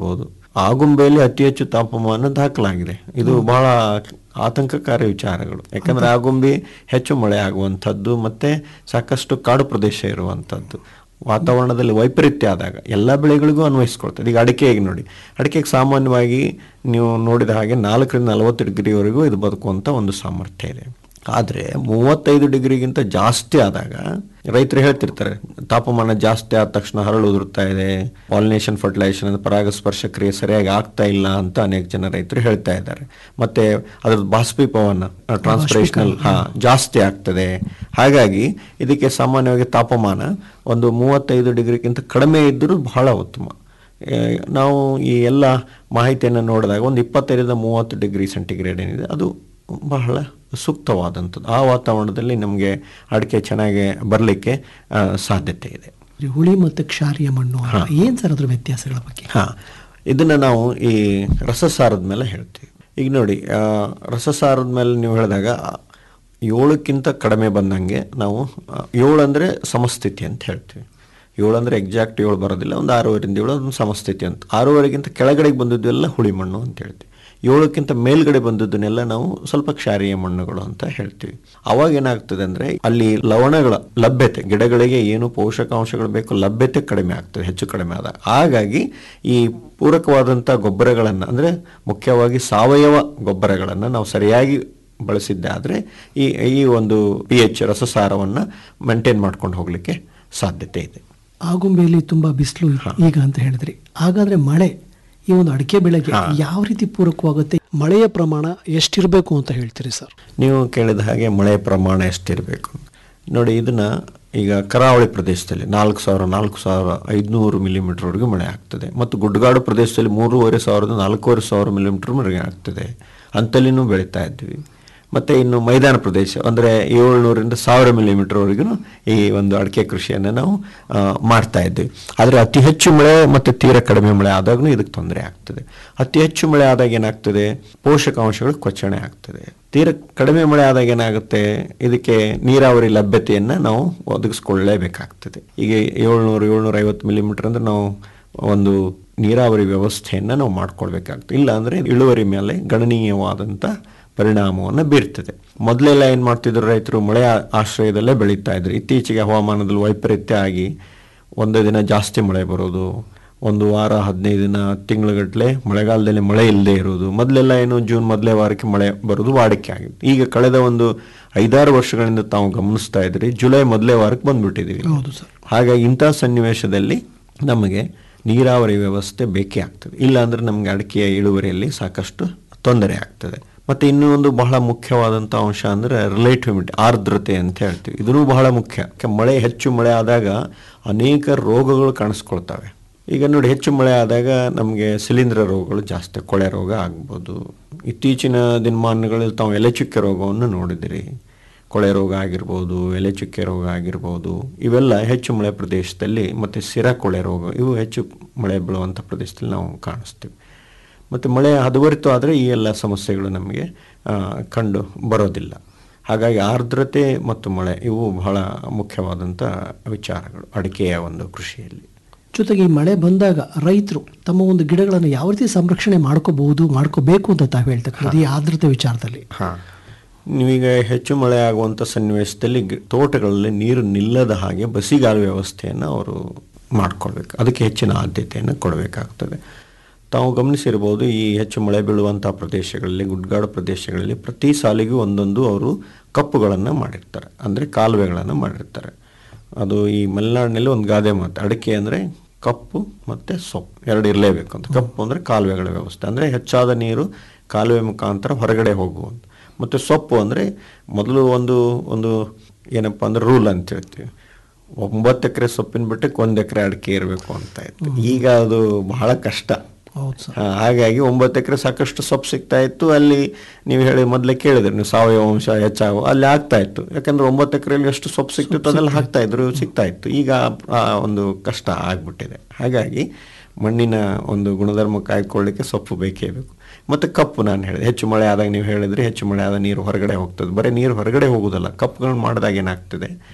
ಆಗುಂಬೆಯಲ್ಲಿ ಅತಿ ಹೆಚ್ಚು ತಾಪಮಾನ ದಾಖಲಾಗಿದೆ ಇದು ಬಹಳ ಆತಂಕಕಾರಿ ವಿಚಾರಗಳು ಯಾಕಂದ್ರೆ ಆಗುಂಬೆ ಹೆಚ್ಚು ಮಳೆ ಆಗುವಂಥದ್ದು ಮತ್ತೆ ಸಾಕಷ್ಟು ಕಾಡು ಪ್ರದೇಶ ಇರುವಂಥದ್ದು ವಾತಾವರಣದಲ್ಲಿ ವೈಪರೀತ್ಯ ಆದಾಗ ಎಲ್ಲ ಬೆಳೆಗಳಿಗೂ ಅನ್ವಯಿಸ್ಕೊಳ್ತದೆ ಈಗ ಅಡಿಕೆಗೆ ನೋಡಿ ಅಡಿಕೆಗೆ ಸಾಮಾನ್ಯವಾಗಿ ನೀವು ನೋಡಿದ ಹಾಗೆ ನಾಲ್ಕರಿಂದ ನಲವತ್ತು ಡಿಗ್ರಿವರೆಗೂ ಇದು ಬದುಕುವಂಥ ಒಂದು ಸಾಮರ್ಥ್ಯ ಇದೆ ಆದರೆ ಮೂವತ್ತೈದು ಡಿಗ್ರಿಗಿಂತ ಜಾಸ್ತಿ ಆದಾಗ ರೈತರು ಹೇಳ್ತಿರ್ತಾರೆ ತಾಪಮಾನ ಜಾಸ್ತಿ ಆದ ತಕ್ಷಣ ಹರಳು ಉದುರ್ತಾ ಇದೆ ಪಾಲಿನೇಷನ್ ಫರ್ಟಿಲೈಸೇಷನ್ ಅಂದ್ರೆ ಪರಾಗಸ್ಪರ್ಶ ಕ್ರಿಯೆ ಸರಿಯಾಗಿ ಆಗ್ತಾ ಇಲ್ಲ ಅಂತ ಅನೇಕ ಜನ ರೈತರು ಹೇಳ್ತಾ ಇದ್ದಾರೆ ಮತ್ತೆ ಅದ್ರದ್ದು ಬಾಷ್ಪೀಪವನ ಟ್ರಾನ್ಸ್ಪಿರೇಷನಲ್ ಹಾ ಜಾಸ್ತಿ ಆಗ್ತದೆ ಹಾಗಾಗಿ ಇದಕ್ಕೆ ಸಾಮಾನ್ಯವಾಗಿ ತಾಪಮಾನ ಒಂದು ಮೂವತ್ತೈದು ಡಿಗ್ರಿಗಿಂತ ಕಡಿಮೆ ಇದ್ದರೂ ಬಹಳ ಉತ್ತಮ ಏ, ನಾವು ಈ ಎಲ್ಲ ಮಾಹಿತಿಯನ್ನು ನೋಡಿದಾಗ ಒಂದು ಇಪ್ಪತ್ತೈದರಿಂದ ಮೂವತ್ತು ಡಿಗ್ರಿ ಸೆಂಟಿಗ್ರೇಡ್ ಏನಿದೆ ಅದು ಬಹಳ ಸೂಕ್ತವಾದಂಥದ್ದು ಆ ವಾತಾವರಣದಲ್ಲಿ ನಮಗೆ ಅಡಿಕೆ ಚೆನ್ನಾಗಿ ಬರಲಿಕ್ಕೆ ಸಾಧ್ಯತೆ ಇದೆ ಹುಳಿ ಮತ್ತು ಕ್ಷಾರಿಯ ಮಣ್ಣು ಅಂತ ಏನ್ ಸರ್ ಅದ್ರ ವ್ಯತ್ಯಾಸಗಳ ಬಗ್ಗೆ ಹಾ ಇದನ್ನ ನಾವು ಈ ರಸಸಾರದ ಮೇಲೆ ಹೇಳ್ತೀವಿ ಈಗ ನೋಡಿ ಆ, ರಸಸಾರದ ಮೇಲೆ ನೀವು ಹೇಳಿದಾಗ ಆ, ಏಳಕ್ಕಿಂತ ಕಡಿಮೆ ಬಂದಂಗೆ ನಾವು ಆ, ಏಳು ಅಂದರೆ ಸಮಸ್ಥಿತಿ ಅಂತ ಹೇಳ್ತೀವಿ ಏಳು ಅಂದರೆ ಎಕ್ಸಾಕ್ಟ್ ಏಳು ಬರೋದಿಲ್ಲ ಒಂದು ಆರೂವರೆಯಿಂದ ಏಳು ಅದೊಂದು ಸಮಸ್ಥಿತಿ ಅಂತ ಆರೂವರೆಗಿಂತ ಕೆಳಗಡೆಗೆ ಬಂದದ್ದೆಲ್ಲ ಹುಳಿ ಮಣ್ಣು ಅಂತ ಹೇಳ್ತೀವಿ ಏಳಕ್ಕಿಂತ ಮೇಲ್ಗಡೆ ಬಂದದ್ದನ್ನೆಲ್ಲ ನಾವು ಸ್ವಲ್ಪ ಕ್ಷಾರೀಯ ಮಣ್ಣುಗಳು ಅಂತ ಹೇಳ್ತೀವಿ ಅವಾಗ ಏನಾಗ್ತದೆ ಅಂದ್ರೆ ಅಲ್ಲಿ ಲವಣಗಳ ಲಭ್ಯತೆ ಗಿಡಗಳಿಗೆ ಏನು ಪೋಷಕಾಂಶಗಳು ಬೇಕು ಲಭ್ಯತೆ ಕಡಿಮೆ ಆಗ್ತದೆ ಹೆಚ್ಚು ಕಡಿಮೆ ಆದಾಗ ಹಾಗಾಗಿ ಈ ಪೂರಕವಾದಂಥ ಗೊಬ್ಬರಗಳನ್ನು ಅಂದ್ರೆ ಮುಖ್ಯವಾಗಿ ಸಾವಯವ ಗೊಬ್ಬರಗಳನ್ನು ನಾವು ಸರಿಯಾಗಿ ಬಳಸಿದ್ದಾದ್ರೆ ಈ ಈ ಒಂದು ಪಿ ಎಚ್ ರಸಸಾರವನ್ನು ಮೇಂಟೈನ್ ಮಾಡ್ಕೊಂಡು ಹೋಗ್ಲಿಕ್ಕೆ ಸಾಧ್ಯತೆ ಇದೆ ಆಗುಂಬೆಯಲ್ಲಿ ತುಂಬಾ ಬಿಸಿಲು ಈಗ ಅಂತ ಹೇಳಿದ್ರಿ ಹಾಗಾದ್ರೆ ಮಳೆ ಈ ಒಂದು ಅಡಿಕೆ ಬೆಳೆಗೆ ಯಾವ ರೀತಿ ಪೂರಕವಾಗುತ್ತೆ ಮಳೆಯ ಪ್ರಮಾಣ ಎಷ್ಟಿರಬೇಕು ಅಂತ ಹೇಳ್ತೀರಿ ಸರ್ ನೀವು ಕೇಳಿದ ಹಾಗೆ ಮಳೆ ಪ್ರಮಾಣ ಎಷ್ಟಿರಬೇಕು ನೋಡಿ ಇದನ್ನ ಈಗ ಕರಾವಳಿ ಪ್ರದೇಶದಲ್ಲಿ ನಾಲ್ಕು ಸಾವಿರ ನಾಲ್ಕು ಸಾವಿರ ಐದುನೂರು ಮಿಲಿಮೀಟರ್ವರೆಗೂ ಮಳೆ ಆಗ್ತದೆ ಮತ್ತು ಗುಡ್ಡಗಾಡು ಪ್ರದೇಶದಲ್ಲಿ ಮೂರುವರೆ ಸಾವಿರದ ನಾಲ್ಕೂವರೆ ಸಾವಿರ ಮಿಲಿಮೀಟರ್ ಮಳೆ ಆಗ್ತದೆ ಅಂತಲ್ಲಿನೂ ಬೆಳೀತಾ ಇದ್ವಿ ಮತ್ತು ಇನ್ನು ಮೈದಾನ ಪ್ರದೇಶ ಅಂದರೆ ಏಳ್ನೂರಿಂದ ಸಾವಿರ ಮಿಲಿಮೀಟರ್ವರೆಗೂ ಈ ಒಂದು ಅಡಿಕೆ ಕೃಷಿಯನ್ನು ನಾವು ಆ, ಮಾಡ್ತಾ ಇದ್ವಿ ಆದರೆ ಅತಿ ಹೆಚ್ಚು ಮಳೆ ಮತ್ತು ತೀರ ಕಡಿಮೆ ಮಳೆ ಆದಾಗೂ ಇದಕ್ಕೆ ತೊಂದರೆ ಆಗ್ತದೆ ಅತಿ ಹೆಚ್ಚು ಮಳೆ ಆದಾಗ ಏನಾಗ್ತದೆ ಪೋಷಕಾಂಶಗಳು ಕೊಚ್ಚಣೆ ಆಗ್ತದೆ ತೀರ ಕಡಿಮೆ ಮಳೆ ಆದಾಗ ಏನಾಗುತ್ತೆ ಇದಕ್ಕೆ ನೀರಾವರಿ ಲಭ್ಯತೆಯನ್ನು ನಾವು ಒದಗಿಸ್ಕೊಳ್ಳೇಬೇಕಾಗ್ತದೆ ಈಗ ಏಳ್ನೂರು ಏಳ್ನೂರ ಐವತ್ತು ಮಿಲಿಮೀಟರ್ ಅಂದ್ರೆ ನಾವು ಒಂದು ನೀರಾವರಿ ವ್ಯವಸ್ಥೆಯನ್ನು ನಾವು ಮಾಡ್ಕೊಳ್ಬೇಕಾಗ್ತದೆ ಇಲ್ಲ ಅಂದರೆ ಇಳುವರಿ ಮೇಲೆ ಗಣನೀಯವಾದಂಥ ಪರಿಣಾಮವನ್ನು ಬೀರ್ತದೆ ಮೊದಲೆಲ್ಲ ಏನು ಮಾಡ್ತಿದ್ರು ರೈತರು ಮಳೆ ಆ- ಆಶ್ರಯದಲ್ಲೇ ಬೆಳೀತಾ ಇದ್ರು ಇತ್ತೀಚೆಗೆ ಹವಾಮಾನದಲ್ಲಿ ವೈಪರೀತ್ಯ ಆಗಿ ಒಂದು ದಿನ ಜಾಸ್ತಿ ಮಳೆ ಬರೋದು ಒಂದು ವಾರ ಹದಿನೈದು ದಿನ ತಿಂಗಳುಗಟ್ಟಲೆ ಮಳೆಗಾಲದಲ್ಲಿ ಮಳೆ ಇಲ್ಲದೆ ಇರೋದು ಮೊದಲೆಲ್ಲ ಏನು ಜೂನ್ ಮೊದಲೇ ವಾರಕ್ಕೆ ಮಳೆ ಬರೋದು ವಾಡಿಕೆ ಆಗಿತ್ತು ಈಗ ಕಳೆದ ಒಂದು ಐದಾರು ವರ್ಷಗಳಿಂದ ತಾವು ಗಮನಿಸ್ತಾ ಇದ್ರಿ ಜುಲೈ ಮೊದಲೇ ವಾರಕ್ಕೆ ಬಂದ್ಬಿಟ್ಟಿದ್ದೀವಿ ಹೌದು ಸರ್ ಹಾಗಾಗಿ ಇಂಥ ಸನ್ನಿವೇಶದಲ್ಲಿ ನಮಗೆ ನೀರಾವರಿ ವ್ಯವಸ್ಥೆ ಬೇಕೇ ಆಗ್ತದೆ ಇಲ್ಲಾಂದ್ರೆ ನಮಗೆ ಅಡಿಕೆಯ ಇಳುವರಿಯಲ್ಲಿ ಸಾಕಷ್ಟು ತೊಂದರೆ ಆಗ್ತದೆ ಮತ್ತೆ ಇನ್ನೂ ಒಂದು ಬಹಳ ಮುಖ್ಯವಾದಂಥ ಅಂಶ ಅಂದ್ರೆ ರಿಲೇಟಿವಿಟಿ ಆರ್ದ್ರತೆ ಅಂತ ಹೇಳ್ತೀವಿ ಇದೂ ಬಹಳ ಮುಖ್ಯ ಯಾಕೆ ಮಳೆ ಹೆಚ್ಚು ಮಳೆ ಆದಾಗ ಅನೇಕ ರೋಗಗಳು ಕಾಣಿಸ್ಕೊಳ್ತವೆ ಈಗ ನೋಡಿ ಹೆಚ್ಚು ಮಳೆ ಆದಾಗ ನಮಗೆ ಶಿಲೀಂಧ್ರ ರೋಗಗಳು ಜಾಸ್ತಿ ಕೊಳೆ ರೋಗ ಆಗ್ಬೋದು ಇತ್ತೀಚಿನ ದಿನಮಾನಗಳಲ್ಲಿ ತಾವು ಎಲೆಚುಕ್ಕೆ ರೋಗವನ್ನು ನೋಡಿದಿರಿ ಕೊಳೆ ರೋಗ ಆಗಿರ್ಬೋದು ಎಲೆ ಚುಕ್ಕೆ ರೋಗ ಆಗಿರ್ಬೋದು ಇವೆಲ್ಲ ಹೆಚ್ಚು ಮಳೆ ಪ್ರದೇಶದಲ್ಲಿ ಮತ್ತು ಸಿರ ಕೊಳೆ ರೋಗ ಇವು ಹೆಚ್ಚು ಮಳೆ ಬೀಳುವಂಥ ಪ್ರದೇಶದಲ್ಲಿ ನಾವು ಕಾಣಿಸ್ತೀವಿ ಮತ್ತು ಮಳೆ ಹದವರಿತು ಆದರೆ ಈ ಎಲ್ಲ ಸಮಸ್ಯೆಗಳು ನಮಗೆ ಆ, ಕಂಡು ಬರೋದಿಲ್ಲ ಹಾಗಾಗಿ ಆರ್ದ್ರತೆ ಮತ್ತು ಮಳೆ ಇವು ಬಹಳ ಮುಖ್ಯವಾದಂಥ ವಿಚಾರಗಳು ಅಡಿಕೆಯ ಒಂದು ಕೃಷಿಯಲ್ಲಿ ಜೊತೆಗೆ ಈ ಮಳೆ ಬಂದಾಗ ರೈತರು ತಮ್ಮ ಒಂದು ಗಿಡಗಳನ್ನು ಯಾವ ರೀತಿ ಸಂರಕ್ಷಣೆ ಮಾಡ್ಕೋಬಹುದು ಮಾಡ್ಕೋಬೇಕು ಅಂತ ತಾವು ಹೇಳ್ತಕ್ಕಂಥದ್ದು ಈ ಆರ್ದ್ರತೆ ವಿಚಾರದಲ್ಲಿ ಹಾಂ ನೀವೀಗ ಹೆಚ್ಚು ಮಳೆ ಆಗುವಂಥ ಸನ್ನಿವೇಶದಲ್ಲಿ ಗಿ- ತೋಟಗಳಲ್ಲಿ ನೀರು ನಿಲ್ಲದ ಹಾಗೆ ಬಸಿಗಾಲ ವ್ಯವಸ್ಥೆಯನ್ನು ಅವರು ಮಾಡ್ಕೊಳ್ಬೇಕು ಅದಕ್ಕೆ ಹೆಚ್ಚಿನ ಆದ್ಯತೆಯನ್ನು ಕೊಡಬೇಕಾಗ್ತದೆ ತಾವು ಗಮನಿಸಿರ್ಬೋದು ಈ ಹೆಚ್ಚು ಮಳೆ ಬೀಳುವಂಥ ಪ್ರದೇಶಗಳಲ್ಲಿ ಗುಡ್ಗಾಡು ಪ್ರದೇಶಗಳಲ್ಲಿ ಪ್ರತಿ ಸಾಲಿಗೂ ಒಂದೊಂದು ಅವರು ಕಪ್ಪುಗಳನ್ನು ಮಾಡಿರ್ತಾರೆ ಅಂದರೆ ಕಾಲುವೆಗಳನ್ನು ಮಾಡಿರ್ತಾರೆ ಅದು ಈ ಮಲೆನಾಡಿನಲ್ಲಿ ಒಂದು ಗಾದೆ ಮಾತು ಅಡಿಕೆ ಅಂದರೆ ಕಪ್ಪು ಮತ್ತು ಸೊಪ್ಪು ಎರಡು ಇರಲೇಬೇಕು ಅಂತ ಕಪ್ಪು ಅಂದರೆ ಕಾಲುವೆಗಳ ವ್ಯವಸ್ಥೆ ಅಂದರೆ ಹೆಚ್ಚಾದ ನೀರು ಕಾಲುವೆ ಮುಖಾಂತರ ಹೊರಗಡೆ ಹೋಗುವಂಥ ಮತ್ತು ಸೊಪ್ಪು ಅಂದರೆ ಮೊದಲು ಒಂದು ಒಂದು ಏನಪ್ಪ ಅಂದ್ರೆ ರೂಲ್ ಅಂತ ಹೇಳ್ತೀವಿ ಒಂಬತ್ತು ಎಕರೆ ಸೊಪ್ಪಿನ ಬಿಟ್ಟಕ್ಕೆ ಒಂದು ಎಕರೆ ಅಡಿಕೆ ಇರಬೇಕು ಅಂತ ಇತ್ತು ಈಗ ಅದು ಬಹಳ ಕಷ್ಟ ಹೌದು ಸರ್ ಹಾ, ಹಾಗಾಗಿ ಒಂಬತ್ತು ಎಕರೆ ಸಾಕಷ್ಟು ಸೊಪ್ಪು ಸಿಗ್ತಾ ಇತ್ತು ಅಲ್ಲಿ ನೀವು ಹೇಳಿ ಮೊದಲೇ ಕೇಳಿದ್ರಿ ನೀವು ಸಾವಯವ ಅಂಶ ಹೆಚ್ಚಾಗೋ ಅಲ್ಲಿ ಆಗ್ತಾ ಇತ್ತು ಯಾಕಂದ್ರೆ ಒಂಬತ್ತು ಎಕರೆಯಲ್ಲಿ ಎಷ್ಟು ಸೊಪ್ಪು ಸಿಕ್ತಿತ್ತು ಅದೆಲ್ಲ ಹಾಕ್ತಾ ಇದ್ರು ಸಿಗ್ತಾ ಇತ್ತು ಈಗ ಆ ಒಂದು ಕಷ್ಟ ಆಗ್ಬಿಟ್ಟಿದೆ ಹಾಗಾಗಿ ಮಣ್ಣಿನ ಒಂದು ಗುಣಧರ್ಮ ಕಾಯ್ಕೊಳ್ಳಿಕ್ಕೆ ಸೊಪ್ಪು ಬೇಕೇ ಬೇಕು ಮತ್ತು ಕಪ್ಪು ನಾನು ಹೇಳಿದೆ ಹೆಚ್ಚು ಮಳೆ ಆದಾಗ ನೀವು ಹೇಳಿದ್ರಿ ಹೆಚ್ಚು ಮಳೆ ಆದ ನೀರು ಹೊರಗಡೆ ಹೋಗ್ತದೆ ಬರೀ ನೀರು ಹೊರಗಡೆ ಹೋಗೋದಲ್ಲ ಕಪ್ಪುಗಳನ್ನ ಮಾಡಿದಾಗ ಏನಾಗ್ತದೆ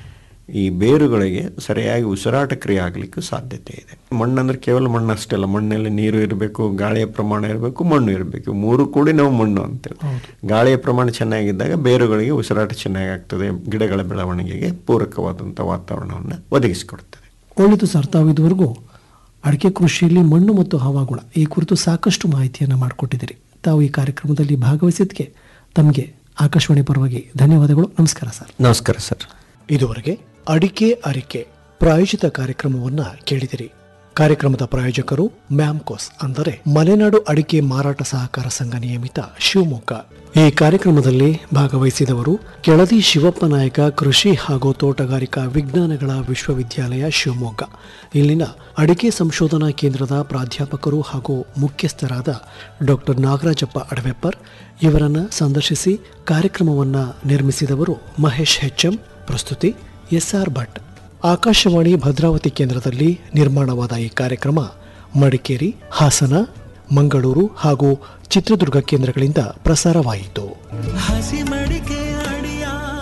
ಈ ಬೇರುಗಳಿಗೆ ಸರಿಯಾಗಿ ಉಸಿರಾಟ ಕ್ರಿಯೆ ಆಗಲಿಕ್ಕೆ ಸಾಧ್ಯತೆ ಇದೆ ಮಣ್ಣಂದ್ರೆ ಕೇವಲ ಮಣ್ಣು ಅಷ್ಟೇ ಅಲ್ಲ ಮಣ್ಣಲ್ಲಿ ನೀರು ಇರಬೇಕು ಗಾಳಿಯ ಪ್ರಮಾಣ ಇರಬೇಕು ಮಣ್ಣು ಇರಬೇಕು ಮೂರು ಕೂಡಿ ನಾವು ಮಣ್ಣು ಅಂತೇಳಿ ಗಾಳಿಯ ಪ್ರಮಾಣ ಚೆನ್ನಾಗಿದ್ದಾಗ ಬೇರುಗಳಿಗೆ ಉಸಿರಾಟ ಚೆನ್ನಾಗಿ ಆಗ್ತದೆ ಗಿಡಗಳ ಬೆಳವಣಿಗೆಗೆ ಪೂರಕವಾದಂಥ ವಾತಾವರಣವನ್ನು ಒದಗಿಸಿಕೊಡ್ತದೆ ಒಳ್ಳೆಯದು ಸರ್ ತಾವು ಇದುವರೆಗೂ ಅಡಿಕೆ ಕೃಷಿಯಲ್ಲಿ ಮಣ್ಣು ಮತ್ತು ಹವಾಗುಣ ಈ ಕುರಿತು ಸಾಕಷ್ಟು ಮಾಹಿತಿಯನ್ನು ಮಾಡಿಕೊಟ್ಟಿದ್ದೀರಿ ತಾವು ಈ ಕಾರ್ಯಕ್ರಮದಲ್ಲಿ ಭಾಗವಹಿಸಿದ್ದಕ್ಕೆ ತಮಗೆ ಆಕಾಶವಾಣಿ ಪರವಾಗಿ ಧನ್ಯವಾದಗಳು ನಮಸ್ಕಾರ ಸರ್ ನಮಸ್ಕಾರ ಸರ್ ಇದುವರೆಗೆ ಅಡಿಕೆ ಅರಿಕೆ ಪ್ರಾಯೋಜಿತ ಕಾರ್ಯಕ್ರಮವನ್ನ ಕೇಳಿದಿರಿ ಕಾರ್ಯಕ್ರಮದ ಪ್ರಾಯೋಜಕರು ಮ್ಯಾಮ್ಕೋಸ್ ಅಂದರೆ ಮಲೆನಾಡು ಅಡಿಕೆ ಮಾರಾಟ ಸಹಕಾರ ಸಂಘ ನಿಯಮಿತ ಶಿವಮೊಗ್ಗ ಈ ಕಾರ್ಯಕ್ರಮದಲ್ಲಿ ಭಾಗವಹಿಸಿದವರು ಕೆಳದಿ ಶಿವಪ್ಪ ನಾಯಕ ಕೃಷಿ ಹಾಗೂ ತೋಟಗಾರಿಕಾ ವಿಜ್ಞಾನಗಳ ವಿಶ್ವವಿದ್ಯಾಲಯ ಶಿವಮೊಗ್ಗ ಇಲ್ಲಿನ ಅಡಿಕೆ ಸಂಶೋಧನಾ ಕೇಂದ್ರದ ಪ್ರಾಧ್ಯಾಪಕರು ಹಾಗೂ ಮುಖ್ಯಸ್ಥರಾದ ಡಾಕ್ಟರ್ ನಾಗರಾಜಪ್ಪ ಅಡವೆಪ್ಪರ್ ಇವರನ್ನ ಸಂದರ್ಶಿಸಿ ಕಾರ್ಯಕ್ರಮವನ್ನ ನಿರ್ಮಿಸಿದವರು ಮಹೇಶ್ ಹೆಚ್ಎಂ ಪ್ರಸ್ತುತಿ ಎಸ್ಆರ್ ಭಟ್ ಆಕಾಶವಾಣಿ ಭದ್ರಾವತಿ ಕೇಂದ್ರದಲ್ಲಿ ನಿರ್ಮಾಣವಾದ ಈ ಕಾರ್ಯಕ್ರಮ ಮಡಿಕೇರಿ ಹಾಸನ ಮಂಗಳೂರು ಹಾಗೂ ಚಿತ್ರದುರ್ಗ ಕೇಂದ್ರಗಳಿಂದ ಪ್ರಸಾರವಾಯಿತು ಹಸಿ ಮಡಿಕೆ ಅಡಿಯ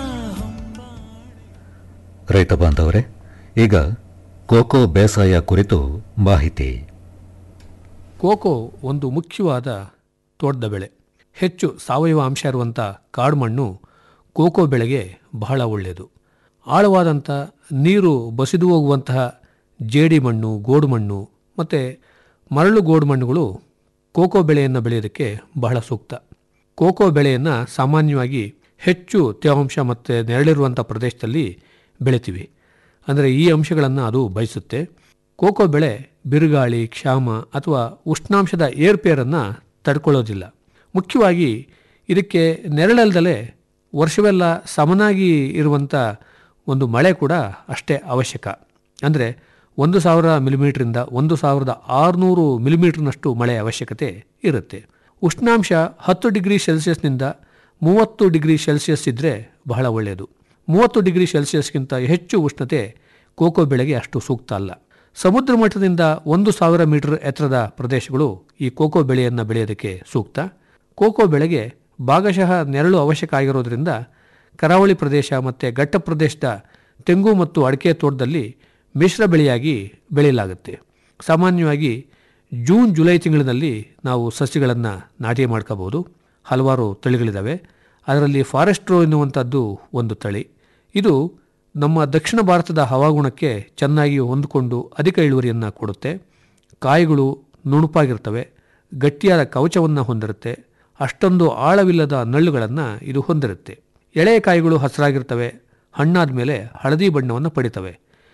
ರೈತ ಬಾಂಧವರೇ ಈಗ ಕೋಕೋ ಬೇಸಾಯ ಕುರಿತು ಮಾಹಿತಿ ಕೋಕೋ ಒಂದು ಮುಖ್ಯವಾದ ತೋಟದ ಬೆಳೆ ಹೆಚ್ಚು ಸಾವಯವ ಅಂಶ ಇರುವಂಥ ಕಾಡು ಮಣ್ಣು ಕೋಕೋ ಬೆಳೆಗೆ ಬಹಳ ಒಳ್ಳೆಯದು ಆಳವಾದಂಥ ನೀರು ಬಸಿದು ಹೋಗುವಂತಹ ಜೇಡಿ ಮಣ್ಣು ಗೋಡು ಮಣ್ಣು ಮತ್ತು ಮರಳು ಗೋಡು ಮಣ್ಣುಗಳು ಕೋಕೋ ಬೆಳೆಯನ್ನು ಬೆಳೆಯೋದಕ್ಕೆ ಬಹಳ ಸೂಕ್ತ ಕೋಕೋ ಬೆಳೆಯನ್ನು ಸಾಮಾನ್ಯವಾಗಿ ಹೆಚ್ಚು ತೇವಾಂಶ ಮತ್ತು ನೆರಳಿರುವಂಥ ಪ್ರದೇಶದಲ್ಲಿ ಬೆಳಿತೀವಿ ಅಂದರೆ ಈ ಅಂಶಗಳನ್ನು ಅದು ಬಯಸುತ್ತೆ ಕೋಕೋ ಬೆಳೆ ಬಿರುಗಾಳಿ ಕ್ಷಾಮ ಅಥವಾ ಉಷ್ಣಾಂಶದ ಏರ್ಪೇರನ್ನು ತಡ್ಕೊಳ್ಳೋದಿಲ್ಲ ಮುಖ್ಯವಾಗಿ ಇದಕ್ಕೆ ನೆರಳಲ್ದಲೇ ವರ್ಷವೆಲ್ಲ ಸಮನಾಗಿ ಇರುವಂಥ ಒಂದು ಮಳೆ ಕೂಡ ಅಷ್ಟೇ ಅವಶ್ಯಕ ಅಂದರೆ ಒಂದು ಸಾವಿರ ಮಿಲಿಮೀಟ್ರಿಂದ ಒಂದು ಸಾವಿರದ ಆರುನೂರು ಮಿಲಿಮೀಟ್ರ್ನಷ್ಟು ಮಳೆ ಅವಶ್ಯಕತೆ ಇರುತ್ತೆ ಉಷ್ಣಾಂಶ ಹತ್ತು ಡಿಗ್ರಿ ಸೆಲ್ಸಿಯಸ್ನಿಂದ ಮೂವತ್ತು ಡಿಗ್ರಿ ಸೆಲ್ಸಿಯಸ್ ಇದ್ದರೆ ಬಹಳ ಒಳ್ಳೆಯದು ಮೂವತ್ತು ಡಿಗ್ರಿ ಸೆಲ್ಸಿಯಸ್ಗಿಂತ ಹೆಚ್ಚು ಉಷ್ಣತೆ ಕೋಕೋ ಬೆಳೆಗೆ ಅಷ್ಟು ಸೂಕ್ತ ಅಲ್ಲ ಸಮುದ್ರ ಮಟ್ಟದಿಂದ ಒಂದು ಸಾವಿರ ಮೀಟರ್ ಎತ್ತರದ ಪ್ರದೇಶಗಳು ಈ ಕೋಕೋ ಬೆಳೆಯನ್ನು ಬೆಳೆಯೋದಕ್ಕೆ ಸೂಕ್ತ ಕೋಕೋ ಬೆಳೆಗೆ ಭಾಗಶಃ ನೆರಳು ಅವಶ್ಯಕ ಆಗಿರೋದ್ರಿಂದ ಕರಾವಳಿ ಪ್ರದೇಶ ಮತ್ತು ಘಟ್ಟ ಪ್ರದೇಶದ ತೆಂಗು ಮತ್ತು ಅಡಿಕೆ ತೋಟದಲ್ಲಿ ಮಿಶ್ರ ಬೆಳೆಯಾಗಿ ಬೆಳೆಯಲಾಗುತ್ತೆ ಸಾಮಾನ್ಯವಾಗಿ ಜೂನ್ ಜುಲೈ ತಿಂಗಳಿನಲ್ಲಿ ನಾವು ಸಸ್ಯಗಳನ್ನು ನಾಟಿ ಮಾಡ್ಕೋಬೋದು ಹಲವಾರು ತಳಿಗಳಿದ್ದಾವೆ ಅದರಲ್ಲಿ ಫಾರೆಸ್ಟ್ರೋ ಎನ್ನುವಂಥದ್ದು ಒಂದು ತಳಿ ಇದು ನಮ್ಮ ದಕ್ಷಿಣ ಭಾರತದ ಹವಾಗುಣಕ್ಕೆ ಚೆನ್ನಾಗಿ ಹೊಂದಿಕೊಂಡು ಅಧಿಕ ಇಳುವರಿಯನ್ನು ಕೊಡುತ್ತೆ ಕಾಯಿಗಳು ನುಣುಪಾಗಿರ್ತವೆ ಗಟ್ಟಿಯಾದ ಕವಚವನ್ನು ಹೊಂದಿರುತ್ತೆ ಅಷ್ಟೊಂದು ಆಳವಿಲ್ಲದ ನಳ್ಳುಗಳನ್ನು ಇದು ಹೊಂದಿರುತ್ತೆ ಎಳೆಯ ಕಾಯಿಗಳು ಹಸಿರಾಗಿರ್ತವೆ ಹಣ್ಣಾದ ಮೇಲೆ ಹಳದಿ ಬಣ್ಣವನ್ನು ಪಡಿತವೆ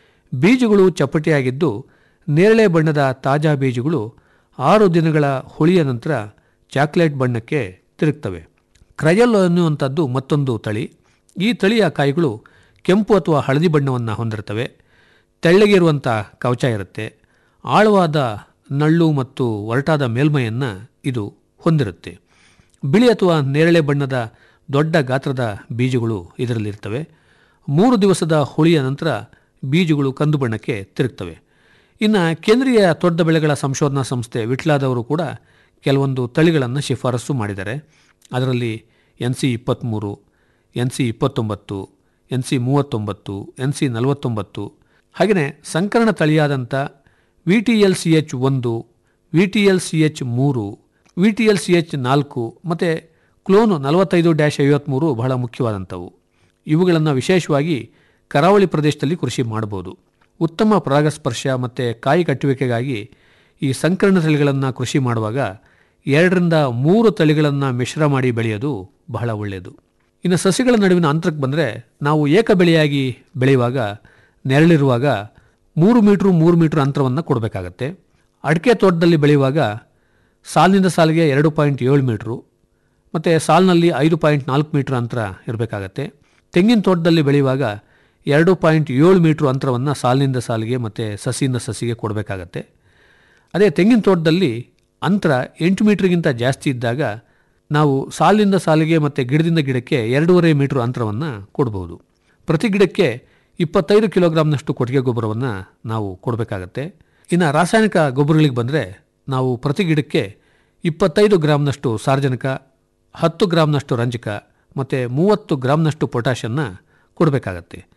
ಬೀಜಗಳು ಚಪ್ಪಟೆಯಾಗಿದ್ದು ನೇರಳೆ ಬಣ್ಣದ ತಾಜಾ ಬೀಜಗಳು ಆರು ದಿನಗಳ ಹುಳಿಯ ನಂತರ ಚಾಕ್ಲೇಟ್ ಬಣ್ಣಕ್ಕೆ ತಿರುಗ್ತವೆ ಕ್ರಯಲ್ ಅನ್ನುವಂಥದ್ದು ಮತ್ತೊಂದು ತಳಿ ಈ ತಳಿಯ ಕಾಯಿಗಳು ಕೆಂಪು ಅಥವಾ ಹಳದಿ ಬಣ್ಣವನ್ನು ಹೊಂದಿರ್ತವೆ ತೆಳ್ಳಗಿರುವಂಥ ಕವಚ ಇರುತ್ತೆ ಆಳವಾದ ನಳ್ಳು ಮತ್ತು ಒರಟಾದ ಮೇಲ್ಮೈಯನ್ನು ಇದು ಹೊಂದಿರುತ್ತೆ ಬಿಳಿ ಅಥವಾ ನೇರಳೆ ಬಣ್ಣದ ದೊಡ್ಡ ಗಾತ್ರದ ಬೀಜಗಳು ಇದರಲ್ಲಿರ್ತವೆ ಮೂರು ದಿವಸದ ಹುಳಿಯ ನಂತರ ಬೀಜಗಳು ಕಂದು ಬಣ್ಣಕ್ಕೆ ತಿರುಗ್ತವೆ ಇನ್ನು ಕೇಂದ್ರೀಯ ತೋಟದ ಬೆಳೆಗಳ ಸಂಶೋಧನಾ ಸಂಸ್ಥೆ ವಿಟ್ಲಾದವರು ಕೂಡ ಕೆಲವೊಂದು ತಳಿಗಳನ್ನು ಶಿಫಾರಸು ಮಾಡಿದ್ದಾರೆ ಅದರಲ್ಲಿ ಎನ್ ಸಿ ಇಪ್ಪತ್ತ್ಮೂರು ಎನ್ ಸಿ ಇಪ್ಪತ್ತೊಂಬತ್ತು ಎನ್ ಸಿ ಮೂವತ್ತೊಂಬತ್ತು ಎನ್ ಸಿ ನಲವತ್ತೊಂಬತ್ತು ಹಾಗೆಯೇ ಸಂಕರಣ ತಳಿಯಾದಂಥ V T L C H ಒಂದು V T L C H ಮೂರು V T L C H ನಾಲ್ಕು ಮತ್ತು ಕ್ಲೋನು ನಲವತ್ತೈದು ಡ್ಯಾಶ್ ಐವತ್ತ್ಮೂರು ಬಹಳ ಮುಖ್ಯವಾದಂಥವು ಇವುಗಳನ್ನು ವಿಶೇಷವಾಗಿ ಕರಾವಳಿ ಪ್ರದೇಶದಲ್ಲಿ ಕೃಷಿ ಮಾಡಬಹುದು ಉತ್ತಮ ಪರಾಗಸ್ಪರ್ಶ ಮತ್ತು ಕಾಯಿ ಕಟ್ಟುವಿಕೆಗಾಗಿ ಈ ಸಂಕರಣ ತಳಿಗಳನ್ನು ಕೃಷಿ ಮಾಡುವಾಗ ಎರಡರಿಂದ ಮೂರು ತಳಿಗಳನ್ನು ಮಿಶ್ರ ಮಾಡಿ ಬೆಳೆಯೋದು ಬಹಳ ಒಳ್ಳೆಯದು ಇನ್ನು ಸಸಿಗಳ ನಡುವಿನ ಅಂತರಕ್ಕೆ ಬಂದರೆ ನಾವು ಏಕ ಬೆಳೆಯಾಗಿ ಬೆಳೆಯುವಾಗ ನೆರಳಿರುವಾಗ ಮೂರು ಮೀಟ್ರು ಮೂರು ಮೀಟ್ರ್ ಅಂತರವನ್ನು ಕೊಡಬೇಕಾಗತ್ತೆ ಅಡಿಕೆ ತೋಟದಲ್ಲಿ ಬೆಳೆಯುವಾಗ ಸಾಲಿನಿಂದ ಸಾಲಿಗೆ ಎರಡು ಪಾಯಿಂಟ್ ಏಳು ಮೀಟ್ರು ಮತ್ತು ಸಾಲಿನಲ್ಲಿ ಐದು ಪಾಯಿಂಟ್ ನಾಲ್ಕು ಮೀಟ್ರ್ ಅಂತರ ಇರಬೇಕಾಗತ್ತೆ ತೆಂಗಿನ ತೋಟದಲ್ಲಿ ಬೆಳೆಯುವಾಗ ಎರಡು ಪಾಯಿಂಟ್ ಏಳು ಮೀಟ್ರ್ ಅಂತರವನ್ನು ಸಾಲಿನಿಂದ ಸಾಲಿಗೆ ಮತ್ತು ಸಸಿಯಿಂದ ಸಸಿಗೆ ಕೊಡಬೇಕಾಗತ್ತೆ ಅದೇ ತೆಂಗಿನ ತೋಟದಲ್ಲಿ ಅಂತರ ಎಂಟು ಮೀಟ್ರಿಗಿಂತ ಜಾಸ್ತಿ ಇದ್ದಾಗ ನಾವು ಸಾಲಿನಿಂದ ಸಾಲಿಗೆ ಮತ್ತು ಗಿಡದಿಂದ ಗಿಡಕ್ಕೆ ಎರಡೂವರೆ ಮೀಟ್ರ್ ಅಂತರವನ್ನು ಕೊಡ್ಬೋದು ಪ್ರತಿ ಗಿಡಕ್ಕೆ ಇಪ್ಪತ್ತೈದು ಕಿಲೋಗ್ರಾಮ್ನಷ್ಟು ಕೊಟ್ಟಿಗೆ ಗೊಬ್ಬರವನ್ನು ನಾವು ಕೊಡಬೇಕಾಗತ್ತೆ ಇನ್ನು ರಾಸಾಯನಿಕ ಗೊಬ್ಬರಗಳಿಗೆ ಬಂದರೆ ನಾವು ಪ್ರತಿ ಗಿಡಕ್ಕೆ ಇಪ್ಪತ್ತೈದು ಗ್ರಾಮ್ನಷ್ಟು ಸಾರ್ವಜನಿಕ ಹತ್ತು ಗ್ರಾಮ್ನಷ್ಟು ರಂಜಕ ಮತ್ತು ಮೂವತ್ತು ಗ್ರಾಮ್ನಷ್ಟು ಪೊಟ್ಯಾಷನ್ನು ಕೊಡಬೇಕಾಗತ್ತೆ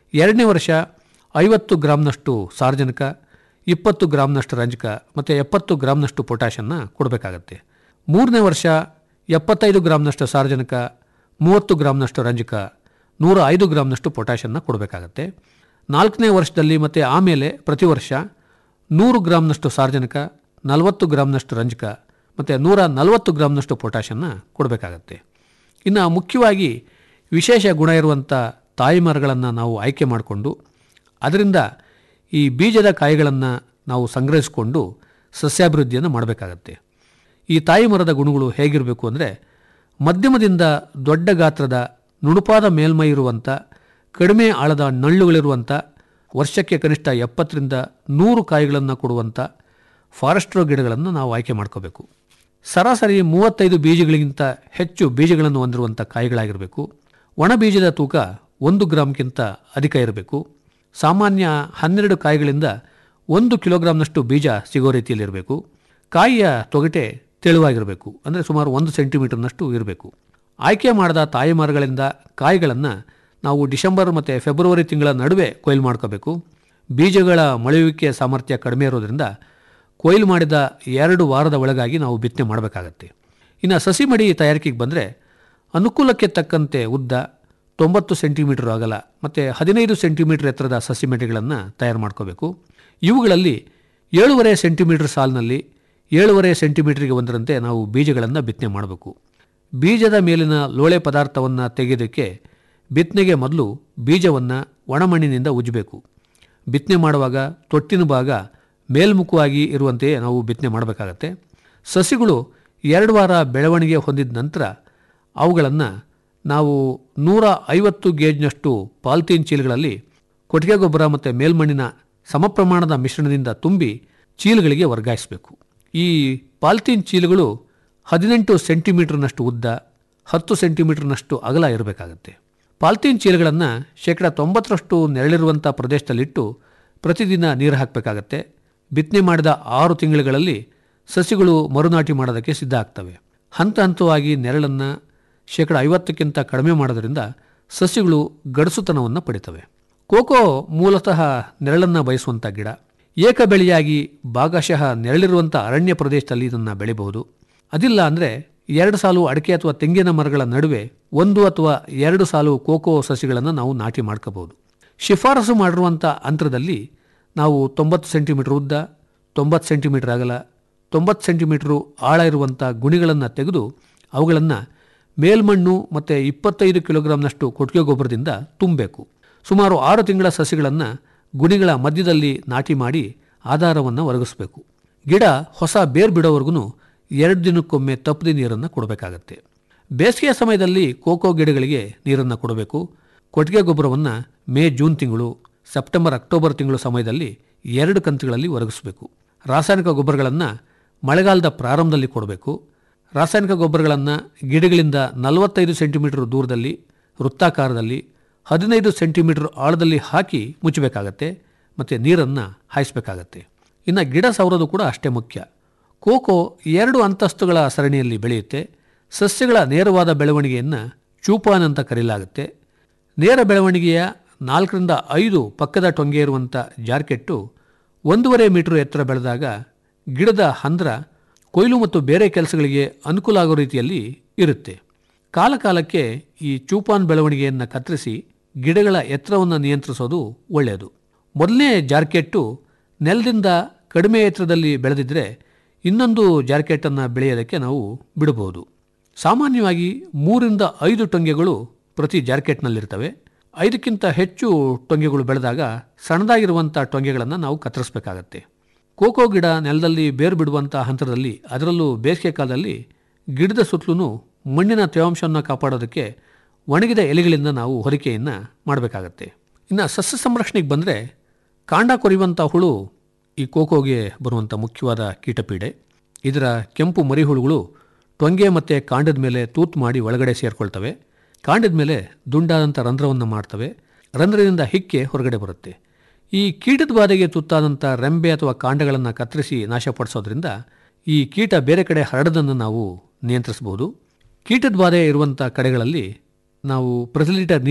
ಎರಡನೇ ವರ್ಷ ಐವತ್ತು ಗ್ರಾಮ್ನಷ್ಟು ಸಾರ್ವಜನಿಕ ಇಪ್ಪತ್ತು ಗ್ರಾಮ್ನಷ್ಟು ರಂಜಕ ಮತ್ತು ಎಪ್ಪತ್ತು ಗ್ರಾಮ್ನಷ್ಟು ಪೊಟ್ಯಾಷನ್ನು ಕೊಡಬೇಕಾಗತ್ತೆ ಮೂರನೇ ವರ್ಷ ಎಪ್ಪತ್ತೈದು ಗ್ರಾಮ್ನಷ್ಟು ಸಾರ್ವಜನಿಕ ಮೂವತ್ತು ಗ್ರಾಮ್ನಷ್ಟು ರಂಜಕ ನೂರ ಐದು ಗ್ರಾಮ್ನಷ್ಟು ಪೊಟ್ಯಾಷನ್ನು ಕೊಡಬೇಕಾಗತ್ತೆ ನಾಲ್ಕನೇ ವರ್ಷದಲ್ಲಿ ಮತ್ತು ಆಮೇಲೆ ಪ್ರತಿ ವರ್ಷ ನೂರು ಗ್ರಾಮ್ನಷ್ಟು ಸಾರ್ವಜನಿಕ ನಲವತ್ತು ಗ್ರಾಮ್ನಷ್ಟು ರಂಜಕ ಮತ್ತು ನೂರ ನಲವತ್ತು ಗ್ರಾಮ್ನಷ್ಟು ಪೊಟ್ಯಾಷನ್ನು ಕೊಡಬೇಕಾಗತ್ತೆ ಇನ್ನು ಮುಖ್ಯವಾಗಿ ವಿಶೇಷ ಗುಣ ಇರುವಂಥ ತಾಯಿ ಮರಗಳನ್ನು ನಾವು ಆಯ್ಕೆ ಮಾಡಿಕೊಂಡು ಅದರಿಂದ ಈ ಬೀಜದ ಕಾಯಿಗಳನ್ನು ನಾವು ಸಂಗ್ರಹಿಸಿಕೊಂಡು ಸಸ್ಯಾಭಿವೃದ್ಧಿಯನ್ನು ಮಾಡಬೇಕಾಗತ್ತೆ ಈ ತಾಯಿ ಮರದ ಗುಣಗಳು ಹೇಗಿರಬೇಕು ಅಂದರೆ ಮಧ್ಯಮದಿಂದ ದೊಡ್ಡ ಗಾತ್ರದ ನುಣುಪಾದ ಮೇಲ್ಮೈ ಇರುವಂಥ ಕಡಿಮೆ ಆಳದ ನಳ್ಳುಗಳಿರುವಂಥ ವರ್ಷಕ್ಕೆ ಕನಿಷ್ಠ ಎಪ್ಪತ್ತರಿಂದ ನೂರು ಕಾಯಿಗಳನ್ನು ಕೊಡುವಂಥ ಫಾರೆಸ್ಟ್ರೋ ಗಿಡಗಳನ್ನು ನಾವು ಆಯ್ಕೆ ಮಾಡ್ಕೋಬೇಕು ಸರಾಸರಿ ಮೂವತ್ತೈದು ಬೀಜಗಳಿಗಿಂತ ಹೆಚ್ಚು ಬೀಜಗಳನ್ನು ಹೊಂದಿರುವಂಥ ಕಾಯಿಗಳಾಗಿರಬೇಕು ಒಣ ಬೀಜದ ತೂಕ ಒಂದು ಗ್ರಾಮ್ಗಿಂತ ಅಧಿಕ ಇರಬೇಕು ಸಾಮಾನ್ಯ ಹನ್ನೆರಡು ಕಾಯಿಗಳಿಂದ ಒಂದು ಕಿಲೋಗ್ರಾಮ್ನಷ್ಟು ಬೀಜ ಸಿಗೋ ರೀತಿಯಲ್ಲಿರಬೇಕು ಕಾಯಿಯ ತೊಗಟೆ ತೆಳುವಾಗಿರಬೇಕು ಅಂದರೆ ಸುಮಾರು ಒಂದು ಸೆಂಟಿಮೀಟರ್ನಷ್ಟು ಇರಬೇಕು ಆಯ್ಕೆ ಮಾಡಿದ ತಾಯಿ ಮರಗಳಿಂದ ಕಾಯಿಗಳನ್ನು ನಾವು ಡಿಸೆಂಬರ್ ಮತ್ತು ಫೆಬ್ರವರಿ ತಿಂಗಳ ನಡುವೆ ಕೊಯ್ಲು ಮಾಡ್ಕೋಬೇಕು ಬೀಜಗಳ ಮೊಳೆಯುವಿಕೆ ಸಾಮರ್ಥ್ಯ ಕಡಿಮೆ ಇರೋದ್ರಿಂದ ಕೊಯ್ಲು ಮಾಡಿದ ಎರಡು ವಾರದ ಒಳಗಾಗಿ ನಾವು ಬಿತ್ತನೆ ಮಾಡಬೇಕಾಗತ್ತೆ ಇನ್ನು ಸಸಿ ಮಡಿ ತಯಾರಿಕೆಗೆ ಬಂದರೆ ಅನುಕೂಲಕ್ಕೆ ತಕ್ಕಂತೆ ಉದ್ದ ತೊಂಬತ್ತು ಸೆಂಟಿಮೀಟರ್ ಅಗಲ ಮತ್ತು ಹದಿನೈದು ಸೆಂಟಿಮೀಟರ್ ಎತ್ತರದ ಸಸಿ ಮಡಿಗಳನ್ನು ತಯಾರು ಮಾಡ್ಕೋಬೇಕು ಇವುಗಳಲ್ಲಿ ಏಳುವರೆ ಸೆಂಟಿಮೀಟರ್ ಸಾಲಿನಲ್ಲಿ ಏಳುವರೆ ಸೆಂಟಿಮೀಟರ್ಗೆ ಒಂದರಂತೆ ನಾವು ಬೀಜಗಳನ್ನು ಬಿತ್ತನೆ ಮಾಡಬೇಕು ಬೀಜದ ಮೇಲಿನ ಲೋಳೆ ಪದಾರ್ಥವನ್ನು ತೆಗೆಯೋದಕ್ಕೆ ಬಿತ್ತನೆಗೆ ಮೊದಲು ಬೀಜವನ್ನು ಒಣಮಣ್ಣಿನಿಂದ ಉಜ್ಜಬೇಕು ಬಿತ್ತನೆ ಮಾಡುವಾಗ ತೊಟ್ಟಿನ ಭಾಗ ಮೇಲ್ಮುಖವಾಗಿ ಇರುವಂತೆಯೇ ನಾವು ಬಿತ್ತನೆ ಮಾಡಬೇಕಾಗತ್ತೆ ಸಸಿಗಳು ಎರಡು ವಾರ ಬೆಳವಣಿಗೆ ಹೊಂದಿದ ನಂತರ ಅವುಗಳನ್ನು ನಾವು ನೂರ ಐವತ್ತು ಗೇಜ್ನಷ್ಟು ಪಾಲ್ತೀನ್ ಚೀಲಗಳಲ್ಲಿ ಕೊಟ್ಟಿಗೆ ಗೊಬ್ಬರ ಮತ್ತು ಮೇಲ್ಮಣ್ಣಿನ ಸಮ ಪ್ರಮಾಣದ ಮಿಶ್ರಣದಿಂದ ತುಂಬಿ ಚೀಲಗಳಿಗೆ ವರ್ಗಾಯಿಸಬೇಕು ಈ ಪಾಲ್ತೀನ್ ಚೀಲಗಳು ಹದಿನೆಂಟು ಸೆಂಟಿಮೀಟರ್ನಷ್ಟು ಉದ್ದ ಹತ್ತು ಸೆಂಟಿಮೀಟರ್ನಷ್ಟು ಅಗಲ ಇರಬೇಕಾಗತ್ತೆ ಪಾಲ್ತೀನ್ ಚೀಲಗಳನ್ನು ಶೇಕಡ ತೊಂಬತ್ತರಷ್ಟು ನೆರಳಿರುವಂಥ ಪ್ರದೇಶದಲ್ಲಿಟ್ಟು ಪ್ರತಿದಿನ ನೀರು ಹಾಕಬೇಕಾಗತ್ತೆ ಬಿತ್ತನೆ ಮಾಡಿದ ಆರು ತಿಂಗಳುಗಳಲ್ಲಿ ಸಸಿಗಳು ಮರುನಾಟಿ ಮಾಡೋದಕ್ಕೆ ಸಿದ್ಧ ಆಗ್ತವೆ ಹಂತ ಹಂತವಾಗಿ ನೆರಳನ್ನು ಶೇಕಡ ಐವತ್ತಕ್ಕಿಂತ ಕಡಿಮೆ ಮಾಡೋದರಿಂದ ಸಸ್ಯಗಳು ಗಡಸುತನವನ್ನು ಪಡಿತವೆ ಕೋಕೋ ಮೂಲತಃ ನೆರಳನ್ನು ಬಯಸುವಂಥ ಗಿಡ ಏಕ ಬೆಳೆಯಾಗಿ ಭಾಗಶಃ ನೆರಳಿರುವಂಥ ಅರಣ್ಯ ಪ್ರದೇಶದಲ್ಲಿ ಇದನ್ನು ಬೆಳೆಯಬಹುದು ಅದಿಲ್ಲ ಅಂದರೆ ಎರಡು ಸಾಲು ಅಡಿಕೆ ಅಥವಾ ತೆಂಗಿನ ಮರಗಳ ನಡುವೆ ಒಂದು ಅಥವಾ ಎರಡು ಸಾಲು ಕೋಕೋ ಸಸಿಗಳನ್ನು ನಾವು ನಾಟಿ ಮಾಡ್ಕೋಬಹುದು ಶಿಫಾರಸು ಮಾಡಿರುವಂಥ ಅಂತರದಲ್ಲಿ ನಾವು ತೊಂಬತ್ತು ಸೆಂಟಿಮೀಟರ್ ಉದ್ದ ತೊಂಬತ್ತು ಸೆಂಟಿಮೀಟರ್ ಅಗಲ ತೊಂಬತ್ತು ಸೆಂಟಿಮೀಟರು ಆಳ ಇರುವಂಥ ಗುಣಿಗಳನ್ನು ತೆಗೆದು ಅವುಗಳನ್ನು ಮೇಲ್ಮಣ್ಣು ಮತ್ತು ಇಪ್ಪತ್ತೈದು ಕಿಲೋಗ್ರಾಂನಷ್ಟು ಕೊಟ್ಟಿಗೆ ಗೊಬ್ಬರದಿಂದ ತುಂಬಬೇಕು ಸುಮಾರು ಆರು ತಿಂಗಳ ಸಸಿಗಳನ್ನು ಗುಣಿಗಳ ಮಧ್ಯದಲ್ಲಿ ನಾಟಿ ಮಾಡಿ ಆಧಾರವನ್ನು ಒದಗಿಸಬೇಕು ಗಿಡ ಹೊಸ ಬೇರ್ ಬಿಡೋವರೆಗೂ ಎರಡು ದಿನಕ್ಕೊಮ್ಮೆ ತಪ್ಪದೆ ನೀರನ್ನು ಕೊಡಬೇಕಾಗತ್ತೆ ಬೇಸಿಗೆಯ ಸಮಯದಲ್ಲಿ ಕೋಕೋ ಗಿಡಗಳಿಗೆ ನೀರನ್ನು ಕೊಡಬೇಕು ಕೊಟ್ಟಿಗೆ ಗೊಬ್ಬರವನ್ನು ಮೇ ಜೂನ್ ತಿಂಗಳು ಸೆಪ್ಟೆಂಬರ್ ಅಕ್ಟೋಬರ್ ತಿಂಗಳು ಸಮಯದಲ್ಲಿ ಎರಡು ಕಂತುಗಳಲ್ಲಿ ಒದಗಿಸಬೇಕು ರಾಸಾಯನಿಕ ಗೊಬ್ಬರಗಳನ್ನು ಮಳೆಗಾಲದ ಪ್ರಾರಂಭದಲ್ಲಿ ಕೊಡಬೇಕು ರಾಸಾಯನಿಕ ಗೊಬ್ಬರಗಳನ್ನು ಗಿಡಗಳಿಂದ ನಲವತ್ತೈದು ಸೆಂಟಿಮೀಟರ್ ದೂರದಲ್ಲಿ ವೃತ್ತಾಕಾರದಲ್ಲಿ ಹದಿನೈದು ಸೆಂಟಿಮೀಟರ್ ಆಳದಲ್ಲಿ ಹಾಕಿ ಮುಚ್ಚಬೇಕಾಗತ್ತೆ ಮತ್ತು ನೀರನ್ನು ಹಾಯಿಸಬೇಕಾಗತ್ತೆ ಇನ್ನು ಗಿಡ ಸವರೋದು ಕೂಡ ಅಷ್ಟೇ ಮುಖ್ಯ ಕೋಕೋ ಎರಡು ಅಂತಸ್ತುಗಳ ಸರಣಿಯಲ್ಲಿ ಬೆಳೆಯುತ್ತೆ ಸಸ್ಯಗಳ ನೇರವಾದ ಬೆಳವಣಿಗೆಯನ್ನು ಚೂಪಾನ್ ಅಂತ ಕರೆಯಲಾಗುತ್ತೆ ನೇರ ಬೆಳವಣಿಗೆಯ ನಾಲ್ಕರಿಂದ ಐದು ಪಕ್ಕದ ಟೊಂಗೆ ಇರುವಂಥ ಜಾರ್ಕೆಟ್ಟು ಒಂದೂವರೆ ಮೀಟರ್ ಎತ್ತರ ಬೆಳೆದಾಗ ಗಿಡದ ಹಂದ್ರ ಕೊಯ್ಲು ಮತ್ತು ಬೇರೆ ಕೆಲಸಗಳಿಗೆ ಅನುಕೂಲ ಆಗೋ ರೀತಿಯಲ್ಲಿ ಇರುತ್ತೆ ಕಾಲಕಾಲಕ್ಕೆ ಈ ಚೂಪಾನ್ ಬೆಳವಣಿಗೆಯನ್ನು ಕತ್ತರಿಸಿ ಗಿಡಗಳ ಎತ್ತರವನ್ನು ನಿಯಂತ್ರಿಸೋದು ಒಳ್ಳೆಯದು ಮೊದಲನೇ ಜಾರ್ಕೆಟ್ಟು ನೆಲದಿಂದ ಕಡಿಮೆ ಎತ್ತರದಲ್ಲಿ ಬೆಳೆದಿದ್ದರೆ ಇನ್ನೊಂದು ಜಾರ್ಕೆಟನ್ನು ಬೆಳೆಯೋದಕ್ಕೆ ನಾವು ಬಿಡಬಹುದು ಸಾಮಾನ್ಯವಾಗಿ ಮೂರಿಂದ ಐದು ಟೊಂಗೆಗಳು ಪ್ರತಿ ಜಾರ್ಕೆಟ್ನಲ್ಲಿರ್ತವೆ ಐದಕ್ಕಿಂತ ಹೆಚ್ಚು ಟೊಂಗೆಗಳು ಬೆಳೆದಾಗ ಸಣ್ಣದಾಗಿರುವಂಥ ಟೊಂಗೆಗಳನ್ನು ನಾವು ಕತ್ತರಿಸಬೇಕಾಗತ್ತೆ ಕೋಕೋ ಗಿಡ ನೆಲದಲ್ಲಿ ಬೇರು ಬಿಡುವಂಥ ಹಂತದಲ್ಲಿ ಅದರಲ್ಲೂ ಬೇಸಿಗೆ ಕಾಲದಲ್ಲಿ ಗಿಡದ ಸುತ್ತಲೂ ಮಣ್ಣಿನ ತೇವಾಂಶವನ್ನು ಕಾಪಾಡೋದಕ್ಕೆ ಒಣಗಿದ ಎಲೆಗಳಿಂದ ನಾವು ಹೊರಿಕೆಯನ್ನು ಮಾಡಬೇಕಾಗತ್ತೆ ಇನ್ನು ಸಸ್ಯ ಸಂರಕ್ಷಣೆಗೆ ಬಂದರೆ ಕಾಂಡ ಕೊರೆಯುವಂಥ ಹುಳು ಈ ಕೋಕೋಗೆ ಬರುವಂಥ ಮುಖ್ಯವಾದ ಕೀಟಪೀಡೆ ಇದರ ಕೆಂಪು ಮರಿಹುಳುಗಳು ಟೊಂಗೆ ಮತ್ತು ಕಾಂಡದ ಮೇಲೆ ತೂತು ಮಾಡಿ ಒಳಗಡೆ ಸೇರಿಕೊಳ್ತವೆ ಕಾಂಡದ ಮೇಲೆ ದುಂಡಾದಂಥ ರಂಧ್ರವನ್ನು ಮಾಡ್ತವೆ ರಂಧ್ರದಿಂದ ಹಿಕ್ಕೆ ಹೊರಗಡೆ ಬರುತ್ತೆ ಈ ಕೀಟದ ಬಾಧೆಗೆ ತುತ್ತಾದಂಥ ರೆಂಬೆ ಅಥವಾ ಕಾಂಡಗಳನ್ನು ಕತ್ತರಿಸಿ ನಾಶಪಡಿಸೋದ್ರಿಂದ ಈ ಕೀಟ ಬೇರೆ ಕಡೆ ಹರಡದನ್ನು ನಾವು ನಿಯಂತ್ರಿಸಬಹುದು ಕೀಟದ ಬಾಧೆ ಇರುವಂಥ ಕಡೆಗಳಲ್ಲಿ ನಾವು ಪ್ರತಿ ಲೀಟರ್ ನೀರಿಗೆ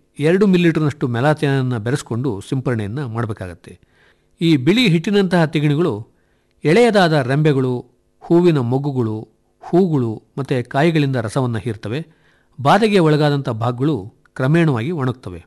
ಎರಡು ಮಿಲಿಲೀಟರ್ನಷ್ಟು ಮೆಲಾಥಿಯನನ್ನು ಬೆರೆಸ್ಕೊಂಡು ಸಿಂಪರಣೆಯನ್ನು ಮಾಡಬೇಕಾಗತ್ತೆ ಈ ಬಿಳಿ ಹಿಟ್ಟಿನಂತಹ ತಿಗಣಿಗಳು ಎಳೆಯದಾದ ರೆಂಬೆಗಳು ಹೂವಿನ ಮೊಗ್ಗುಗಳು ಹೂಗಳು ಮತ್ತು ಕಾಯಿಗಳಿಂದ ರಸವನ್ನು ಹೀರ್ತವೆ ಬಾಧೆಗೆ ಒಳಗಾದಂಥ ಭಾಗಗಳು ಕ್ರಮೇಣವಾಗಿ ಒಣಗ್ತವೆ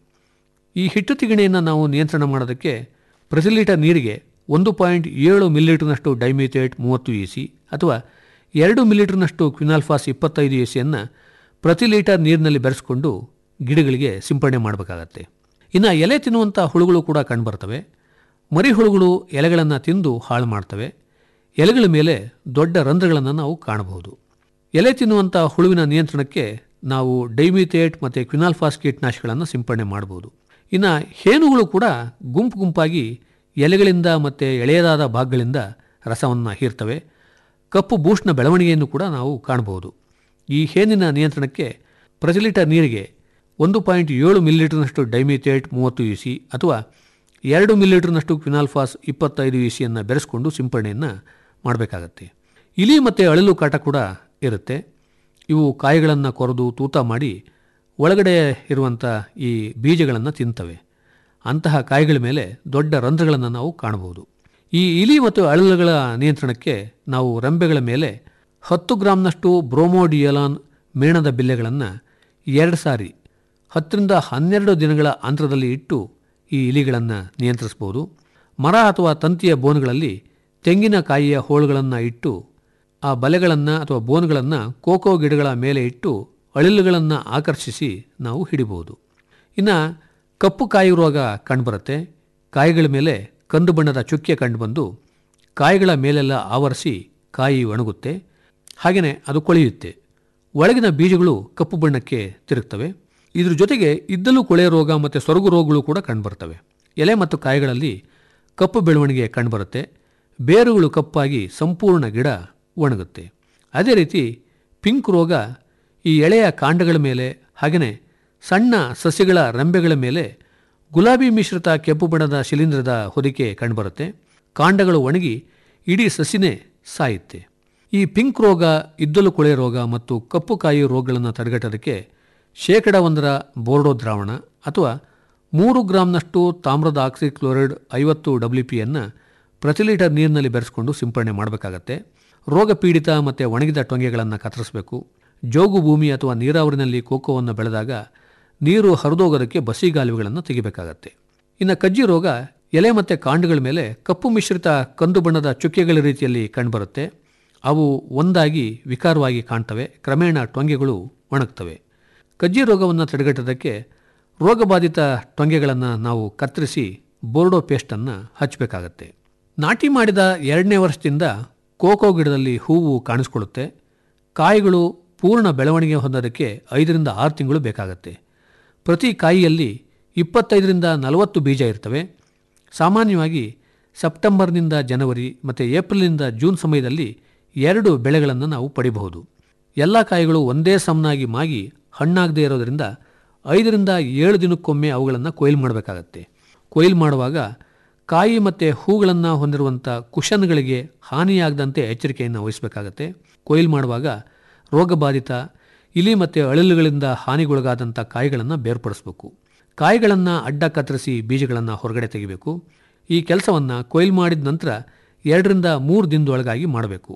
ಈ ಹಿಟ್ಟು ತಿಗಣೆಯನ್ನು ನಾವು ನಿಯಂತ್ರಣ ಮಾಡೋದಕ್ಕೆ ಪ್ರತಿ ಲೀಟರ್ ನೀರಿಗೆ ಒಂದು ಪಾಯಿಂಟ್ ಏಳು ಮಿಲಿಲೀಟರ್ನಷ್ಟು ಡೈಮಿಥೇಟ್ ಮೂವತ್ತು ಇ ಸಿ ಅಥವಾ ಎರಡು ಮಿಲಿಲೀಟರ್ನಷ್ಟು ಕ್ವಿನಾಲ್ಫಾಸ್ ಇಪ್ಪತ್ತೈದು ಇ ಸಿಯನ್ನು ಪ್ರತಿ ಲೀಟರ್ ನೀರಿನಲ್ಲಿ ಬೆರೆಸ್ಕೊಂಡು ಗಿಡಗಳಿಗೆ ಸಿಂಪಡಣೆ ಮಾಡಬೇಕಾಗತ್ತೆ ಇನ್ನು ಎಲೆ ತಿನ್ನುವಂಥ ಹುಳುಗಳು ಕೂಡ ಕಂಡುಬರ್ತವೆ ಮರಿ ಹುಳುಗಳು ಎಲೆಗಳನ್ನು ತಿಂದು ಹಾಳು ಮಾಡ್ತವೆ ಎಲೆಗಳ ಮೇಲೆ ದೊಡ್ಡ ರಂಧ್ರಗಳನ್ನು ನಾವು ಕಾಣಬಹುದು ಎಲೆ ತಿನ್ನುವಂಥ ಹುಳುವಿನ ನಿಯಂತ್ರಣಕ್ಕೆ ನಾವು ಡೈಮಿಥೇಟ್ ಮತ್ತು ಕ್ವಿನಾಲ್ಫಾಸ್ ಕೀಟನಾಶಕಗಳನ್ನು ಸಿಂಪಡಣೆ ಮಾಡಬಹುದು ಇನ್ನು ಹೇನುಗಳು ಕೂಡ ಗುಂಪು ಗುಂಪಾಗಿ ಎಲೆಗಳಿಂದ ಮತ್ತು ಎಳೆಯದಾದ ಭಾಗಗಳಿಂದ ರಸವನ್ನು ಹೀರ್ತವೆ ಕಪ್ಪು ಬೂಷ್ಣ ಬೆಳವಣಿಗೆಯನ್ನು ಕೂಡ ನಾವು ಕಾಣಬಹುದು ಈ ಹೇನಿನ ನಿಯಂತ್ರಣಕ್ಕೆ ಪ್ರತಿ ಲೀಟರ್ ನೀರಿಗೆ ಒಂದು ಪಾಯಿಂಟ್ ಏಳು ಮಿಲಿಲೀಟರ್ನಷ್ಟು ಡೈಮಿಥೇಟ್ ಮೂವತ್ತು ಇ ಸಿ ಅಥವಾ ಎರಡು ಮಿಲಿಲೀಟರ್ನಷ್ಟು ಕ್ವಿನಾಲ್ಫಾಸ್ ಇಪ್ಪತ್ತೈದು ಇ ಸಿಯನ್ನು ಬೆರೆಸ್ಕೊಂಡು ಸಿಂಪಡಣೆಯನ್ನು ಮಾಡಬೇಕಾಗತ್ತೆ ಇಲಿ ಮತ್ತು ಅಳಲು ಕಾಟ ಕೂಡ ಇರುತ್ತೆ ಇವು ಕಾಯಿಗಳನ್ನು ಕೊರೆದು ತೂತ ಮಾಡಿ ಒಳಗಡೆ ಇರುವಂಥ ಈ ಬೀಜಗಳನ್ನು ತಿಂತವೆ ಅಂತಹ ಕಾಯಿಗಳ ಮೇಲೆ ದೊಡ್ಡ ರಂಧ್ರಗಳನ್ನು ನಾವು ಕಾಣಬಹುದು ಈ ಇಲಿ ಮತ್ತು ಅಳಲುಗಳ ನಿಯಂತ್ರಣಕ್ಕೆ ನಾವು ರೆಂಬೆಗಳ ಮೇಲೆ ಹತ್ತು ಗ್ರಾಂನಷ್ಟು ಬ್ರೋಮೋಡಿಯಲಾನ್ ಮೇಣದ ಬಿಲ್ಲೆಗಳನ್ನು ಎರಡು ಸಾರಿ ಹತ್ತರಿಂದ ಹನ್ನೆರಡು ದಿನಗಳ ಅಂತರದಲ್ಲಿ ಇಟ್ಟು ಈ ಇಲಿಗಳನ್ನು ನಿಯಂತ್ರಿಸ್ಬೋದು ಮರ ಅಥವಾ ತಂತಿಯ ಬೋನ್ಗಳಲ್ಲಿ ತೆಂಗಿನಕಾಯಿಯ ಹೋಳುಗಳನ್ನು ಇಟ್ಟು ಆ ಬಲೆಗಳನ್ನು ಅಥವಾ ಬೋನ್ಗಳನ್ನು ಕೋಕೋ ಗಿಡಗಳ ಮೇಲೆ ಇಟ್ಟು ಅಳಿಲುಗಳನ್ನು ಆಕರ್ಷಿಸಿ ನಾವು ಹಿಡಿಬಹುದು ಇನ್ನು ಕಪ್ಪು ಕಾಯಿ ರೋಗ ಕಂಡುಬರುತ್ತೆ ಕಾಯಿಗಳ ಮೇಲೆ ಕಂದು ಬಣ್ಣದ ಚುಕ್ಕೆ ಕಂಡುಬಂದು ಕಾಯಿಗಳ ಮೇಲೆಲ್ಲ ಆವರಿಸಿ ಕಾಯಿ ಒಣಗುತ್ತೆ ಹಾಗೆಯೇ ಅದು ಕೊಳೆಯುತ್ತೆ ಒಳಗಿನ ಬೀಜಗಳು ಕಪ್ಪು ಬಣ್ಣಕ್ಕೆ ತಿರುಗ್ತವೆ ಇದ್ರ ಜೊತೆಗೆ ಇದ್ದಲು ಕೊಳೆ ರೋಗ ಮತ್ತು ಸೊರಗು ರೋಗಗಳು ಕೂಡ ಕಂಡುಬರ್ತವೆ ಎಲೆ ಮತ್ತು ಕಾಯಿಗಳಲ್ಲಿ ಕಪ್ಪು ಬೆಳವಣಿಗೆ ಕಂಡುಬರುತ್ತೆ ಬೇರುಗಳು ಕಪ್ಪಾಗಿ ಸಂಪೂರ್ಣ ಗಿಡ ಒಣಗುತ್ತೆ ಅದೇ ರೀತಿ ಪಿಂಕ್ ರೋಗ ಈ ಎಳೆಯ ಕಾಂಡಗಳ ಮೇಲೆ ಹಾಗೆಯೇ ಸಣ್ಣ ಸಸ್ಯಗಳ ರೆಂಬೆಗಳ ಮೇಲೆ ಗುಲಾಬಿ ಮಿಶ್ರಿತ ಕೆಂಪು ಬಣ್ಣದ ಶಿಲೀಂಧ್ರದ ಹೊದಿಕೆ ಕಂಡುಬರುತ್ತೆ ಕಾಂಡಗಳು ಒಣಗಿ ಇಡೀ ಸಸಿನೇ ಸಾಯುತ್ತೆ ಈ ಪಿಂಕ್ ರೋಗ ಇದ್ದಲು ಕೊಳೆ ರೋಗ ಮತ್ತು ಕಪ್ಪು ಕಾಯಿ ರೋಗಗಳನ್ನು ತಡೆಗಟ್ಟೋದಕ್ಕೆ ಶೇಕಡ ಒಂದರ ಬೋರ್ಡೋ ದ್ರಾವಣ ಅಥವಾ ಮೂರು ಗ್ರಾಂನಷ್ಟು ತಾಮ್ರದ ಆಕ್ಸಿಕ್ಲೋರೈಡ್ ಐವತ್ತು ಡಬ್ಲ್ಯೂ ಪಿಯನ್ನು ಪ್ರತಿ ಲೀಟರ್ ನೀರಿನಲ್ಲಿ ಬೆರೆಸ್ಕೊಂಡು ಸಿಂಪಡಣೆ ಮಾಡಬೇಕಾಗತ್ತೆ ರೋಗ ಪೀಡಿತ ಮತ್ತು ಒಣಗಿದ ಟೊಂಗೆಗಳನ್ನು ಕತ್ತರಿಸಬೇಕು ಜೋಗು ಭೂಮಿ ಅಥವಾ ನೀರಾವರಿನಲ್ಲಿ ಕೋಕೋವನ್ನು ಬೆಳೆದಾಗ ನೀರು ಹರಿದೋಗೋದಕ್ಕೆ ಬಸಿಗಾಲುವೆಗಳನ್ನು ತೆಗಿಬೇಕಾಗತ್ತೆ ಇನ್ನು ಕಜ್ಜಿ ರೋಗ ಎಲೆ ಮತ್ತು ಕಾಂಡಗಳ ಮೇಲೆ ಕಪ್ಪು ಮಿಶ್ರಿತ ಕಂದು ಬಣ್ಣದ ಚುಕ್ಕೆಗಳ ರೀತಿಯಲ್ಲಿ ಕಂಡುಬರುತ್ತೆ ಅವು ಒಂದಾಗಿ ವಿಕಾರವಾಗಿ ಕಾಣ್ತವೆ ಕ್ರಮೇಣ ಟೊಂಗೆಗಳು ಒಣಗ್ತವೆ ಕಜ್ಜಿ ರೋಗವನ್ನು ತಡೆಗಟ್ಟೋದಕ್ಕೆ ರೋಗಬಾಧಿತ ಟೊಂಗೆಗಳನ್ನು ನಾವು ಕತ್ತರಿಸಿ ಬೋರ್ಡೋ ಪೇಸ್ಟನ್ನು ಹಚ್ಚಬೇಕಾಗತ್ತೆ ನಾಟಿ ಮಾಡಿದ ಎರಡನೇ ವರ್ಷದಿಂದ ಕೋಕೋ ಗಿಡದಲ್ಲಿ ಹೂವು ಕಾಣಿಸ್ಕೊಳ್ಳುತ್ತೆ ಕಾಯಿಗಳು ಪೂರ್ಣ ಬೆಳವಣಿಗೆ ಹೊಂದೋದಕ್ಕೆ ಐದರಿಂದ ಆರು ತಿಂಗಳು ಬೇಕಾಗತ್ತೆ ಪ್ರತಿ ಕಾಯಿಯಲ್ಲಿ ಇಪ್ಪತ್ತೈದರಿಂದ ನಲವತ್ತು ಬೀಜ ಇರ್ತವೆ ಸಾಮಾನ್ಯವಾಗಿ ಸೆಪ್ಟೆಂಬರ್ನಿಂದ ಜನವರಿ ಮತ್ತು ಏಪ್ರಿಲ್ನಿಂದ ಜೂನ್ ಸಮಯದಲ್ಲಿ ಎರಡು ಬೆಳೆಗಳನ್ನು ನಾವು ಪಡಿಬಹುದು ಎಲ್ಲ ಕಾಯಿಗಳು ಒಂದೇ ಸಮನಾಗಿ ಮಾಗಿ ಹಣ್ಣಾಗದೇ ಇರೋದರಿಂದ ಐದರಿಂದ ಏಳು ದಿನಕ್ಕೊಮ್ಮೆ ಅವುಗಳನ್ನು ಕೊಯ್ಲು ಮಾಡಬೇಕಾಗತ್ತೆ ಕೊಯ್ಲು ಮಾಡುವಾಗ ಕಾಯಿ ಮತ್ತು ಹೂಗಳನ್ನು ಹೊಂದಿರುವಂಥ ಕುಷನ್ಗಳಿಗೆ ಹಾನಿಯಾಗದಂತೆ ಎಚ್ಚರಿಕೆಯನ್ನು ವಹಿಸಬೇಕಾಗತ್ತೆ ಕೊಯ್ಲು ಮಾಡುವಾಗ ರೋಗಬಾಧಿತ ಇಲಿ ಮತ್ತು ಅಳಿಲುಗಳಿಂದ ಹಾನಿಗೊಳಗಾದಂಥ ಕಾಯಿಗಳನ್ನು ಬೇರ್ಪಡಿಸಬೇಕು ಕಾಯಿಗಳನ್ನು ಅಡ್ಡ ಕತ್ತರಿಸಿ ಬೀಜಗಳನ್ನು ಹೊರಗಡೆ ತೆಗಿಬೇಕು ಈ ಕೆಲಸವನ್ನು ಕೊಯ್ಲು ಮಾಡಿದ ನಂತರ ಎರಡರಿಂದ ಮೂರು ದಿನದೊಳಗಾಗಿ ಮಾಡಬೇಕು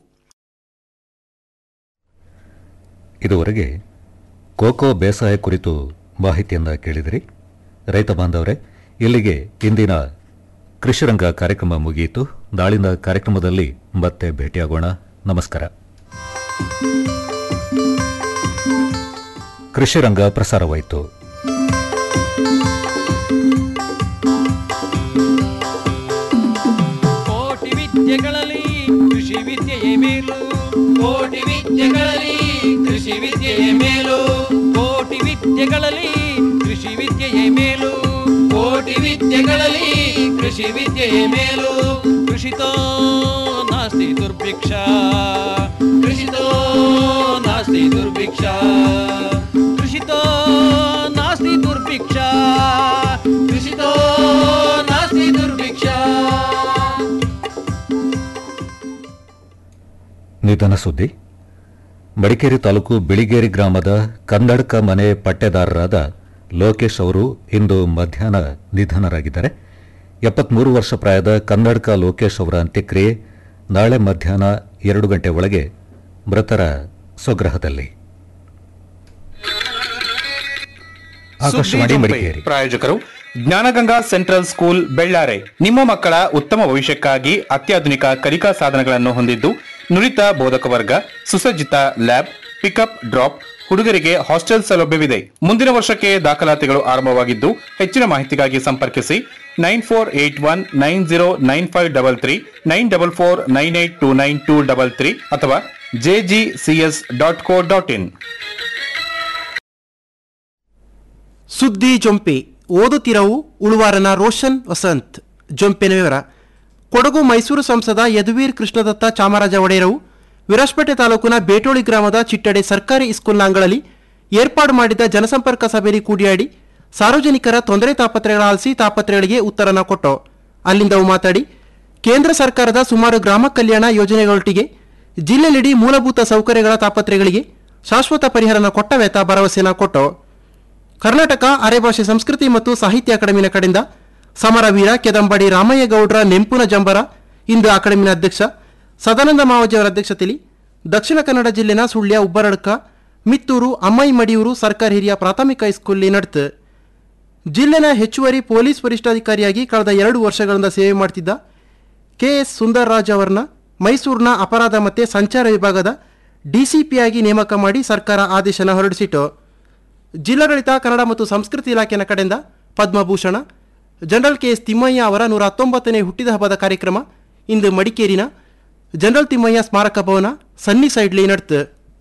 ಇದುವರೆಗೆ ಕೋಕೋ ಬೇಸಾಯ ಕುರಿತು ಮಾಹಿತಿಯನ್ನು ಕೇಳಿದಿರಿ ರೈತ ಬಾಂಧವರೇ ಇಲ್ಲಿಗೆ ಇಂದಿನ ಕೃಷಿರಂಗ ಕಾರ್ಯಕ್ರಮ ಮುಗಿಯಿತು ನಾಳಿನ ಕಾರ್ಯಕ್ರಮದಲ್ಲಿ ಮತ್ತೆ ಭೇಟಿಯಾಗೋಣ ನಮಸ್ಕಾರ ಕೃಷಿರಂಗ ಪ್ರಸಾರವಾಯಿತು ಕೋಟಿ ವಿದ್ಯೆಗಳಲ್ಲಿ ಕೃಷಿ ವಿದ್ಯೆಯೇ ಮೇಲು ಕೋಟಿ ವಿದ್ಯೆಗಳಲ್ಲಿ ಕೃಷಿ ವಿದ್ಯೆಯೇ ಮೇಲು ಕೋಟಿ ವಿದ್ಯೆಗಳಲ್ಲಿ ಕೃಷಿ ವಿದ್ಯೆಯೇ ಮೇಲು ಕೋಟಿ ವಿದ್ಯೆಗಳಲ್ಲಿ ಕೃಷಿ ವಿದ್ಯೆಯೇ ಮೇಲು ಕೃಷಿತೋ ನಾಸ್ತಿ ದುರ್ಭಿಕ್ಷ ಕೃಷಿತೋ ನಾಸ್ತಿ ದುರ್ಭಿಕ್ಷ ಕೃಷಿತೋ ನಾಸ್ತಿ ದುರ್ಭಿಕ್ಷ ಕೃಷಿತೋ ನಾಸ್ತಿ ದುರ್ಭಿಕ್ಷ ನಿಧನ ಸುದ್ದಿ ಮಡಿಕೇರಿ ತಾಲೂಕು ಬಿಳಿಗೇರಿ ಗ್ರಾಮದ ಕನ್ನಡಕ ಮನೆ ಪಟ್ಟೆದಾರರಾದ ಲೋಕೇಶ್ ಅವರು ಇಂದು ಮಧ್ಯಾಹ್ನ ನಿಧನರಾಗಿದ್ದಾರೆ ಎಪ್ಪತ್ಮೂರು ವರ್ಷ ಪ್ರಾಯದ ಕನ್ನಡಕ ಲೋಕೇಶ್ ಅವರ ಅಂತ್ಯಕ್ರಿಯೆ ನಾಳೆ ಮಧ್ಯಾಹ್ನ ಎರಡು ಗಂಟೆ ಒಳಗೆ ಮೃತರ ಸ್ವಗ್ರಹದಲ್ಲಿ ಆಕಾಶವಾಣಿ ಮಡಿಕೇರಿ ಪ್ರಾಯೋಜಕರು ಜ್ಞಾನಗಂಗಾ ಸೆಂಟ್ರಲ್ ಸ್ಕೂಲ್ ಬೆಳ್ಳಾರೆ ನಿಮ್ಮ ಮಕ್ಕಳ ಉತ್ತಮ ಭವಿಷ್ಯಕ್ಕಾಗಿ ಅತ್ಯಾಧುನಿಕ ಕಲಿಕಾ ಸಾಧನಗಳನ್ನು ಹೊಂದಿದ್ದು ನುರಿತ ಬೋಧಕ ವರ್ಗ ಸುಸಜ್ಜಿತ ಲ್ಯಾಬ್ ಪಿಕಪ್ ಡ್ರಾಪ್ ಹುಡುಗರಿಗೆ ಹಾಸ್ಟೆಲ್ ಸೌಲಭ್ಯವಿದೆ ಮುಂದಿನ ವರ್ಷಕ್ಕೆ ದಾಖಲಾತಿಗಳು ಆರಂಭವಾಗಿದ್ದು ಹೆಚ್ಚಿನ ಮಾಹಿತಿಗಾಗಿ ಸಂಪರ್ಕಿಸಿ nine four eight one nine zero nine five double three nine double four nine eight two nine two double three ಅಥವಾ JGCS dot co dot in ಸುದ್ದಿ ಜೊಂಪೆ ಓದುತ್ತಿರವು ಉಳುವಾರನ ರೋಷನ್ ವಸಂತ್ ಜೊಂಪಿನ ವಿವರ ಕೊಡಗು ಮೈಸೂರು ಸಂಸದ ಯದುವೀರ್ ಕೃಷ್ಣದತ್ತ ಚಾಮರಾಜ ಒಡೆಯರವು ವಿರಾಜಪೇಟೆ ತಾಲೂಕಿನ ಬೇಟೋಳಿ ಗ್ರಾಮದ ಚಿಟ್ಟಡೆ ಸರ್ಕಾರಿ ಇಸ್ಕೂಲ್ನ ಅಂಗಳಲ್ಲಿ ಏರ್ಪಾಡು ಮಾಡಿದ್ದ ಜನಸಂಪರ್ಕ ಸಭೆಯಲ್ಲಿ ಕೂಡಿಯಾಡಿ ಸಾರ್ವಜನಿಕರ ತೊಂದರೆ ತಾಪತ್ರೆಗಳ ಆಲಿಸಿ ತಾಪತ್ರೆಗಳಿಗೆ ಉತ್ತರನ ಕೊಟ್ಟು ಅಲ್ಲಿಂದ ಅವು ಮಾತಾಡಿ ಕೇಂದ್ರ ಸರ್ಕಾರದ ಸುಮಾರು ಗ್ರಾಮ ಕಲ್ಯಾಣ ಯೋಜನೆಗಳೊಟ್ಟಿಗೆ ಜಿಲ್ಲೆಲಿಡೀ ಮೂಲಭೂತ ಸೌಕರ್ಯಗಳ ತಾಪತ್ರೆಗಳಿಗೆ ಶಾಶ್ವತ ಪರಿಹಾರನ ಕೊಟ್ಟವೆತ ಭರವಸೆನ ಕೊಟ್ಟು ಕರ್ನಾಟಕ ಅರೆಭಾಷೆ ಸಂಸ್ಕೃತಿ ಮತ್ತು ಸಾಹಿತ್ಯ ಅಕಾಡೆಮಿನ ಕಡೆಯಿಂದ ಸಮರವೀರ ಕೆದಂಬಡಿ ರಾಮಯ್ಯ ಗೌಡ್ರ ನೆಂಪುನ ಜಂಬರ ಇಂದು ಅಕಾಡೆಮಿನ ಅಧ್ಯಕ್ಷ ಸದಾನಂದ ಮಾವಜಿ ಅವರ ಅಧ್ಯಕ್ಷತೆಯಲ್ಲಿ ದಕ್ಷಿಣ ಕನ್ನಡ ಜಿಲ್ಲೆನ ಸುಳ್ಯ ಉಬ್ಬರಡ್ಕ ಮಿತ್ತೂರು ಅಮ್ಮೈ ಮಡಿಯೂರು ಸರ್ಕಾರಿ ಹಿರಿಯ ಪ್ರಾಥಮಿಕ ಹೈಸ್ಕೂಲ್ನಲ್ಲಿ ನಡೆತು ಜಿಲ್ಲೆನ ಹೆಚ್ಚುವರಿ ಪೊಲೀಸ್ ವರಿಷ್ಠಾಧಿಕಾರಿಯಾಗಿ ಕಳೆದ ಎರಡು ವರ್ಷಗಳಿಂದ ಸೇವೆ ಮಾಡ್ತಿದ್ದ ಕೆ ಎಸ್ ಸುಂದರ್ರಾಜ್ ಅವರನ್ನ ಮೈಸೂರಿನ ಅಪರಾಧ ಮತ್ತು ಸಂಚಾರ ವಿಭಾಗದ ಡಿಸಿಪಿಯಾಗಿ ನೇಮಕ ಮಾಡಿ ಸರ್ಕಾರ ಆದೇಶನ ಹೊರಡಿಸಿತು ಜಿಲ್ಲಾಡಳಿತ ಕನ್ನಡ ಮತ್ತು ಸಂಸ್ಕೃತಿ ಇಲಾಖೆಯ ಕಡೆಯಿಂದ Padmabhushan general K S Thimmayya ಅವರ ನೂರ ಹತ್ತೊಂಬತ್ತನೇ ಹುಟ್ಟಿದ ಹಬ್ಬದ ಕಾರ್ಯಕ್ರಮ ಇಂದು ಮಡಿಕೇರಿನ ಜನರಲ್ ತಿಮ್ಮಯ್ಯ ಸ್ಮಾರಕ ಭವನ ಸನ್ನಿ ಸೈಡ್ಲಿ ನಡೆತು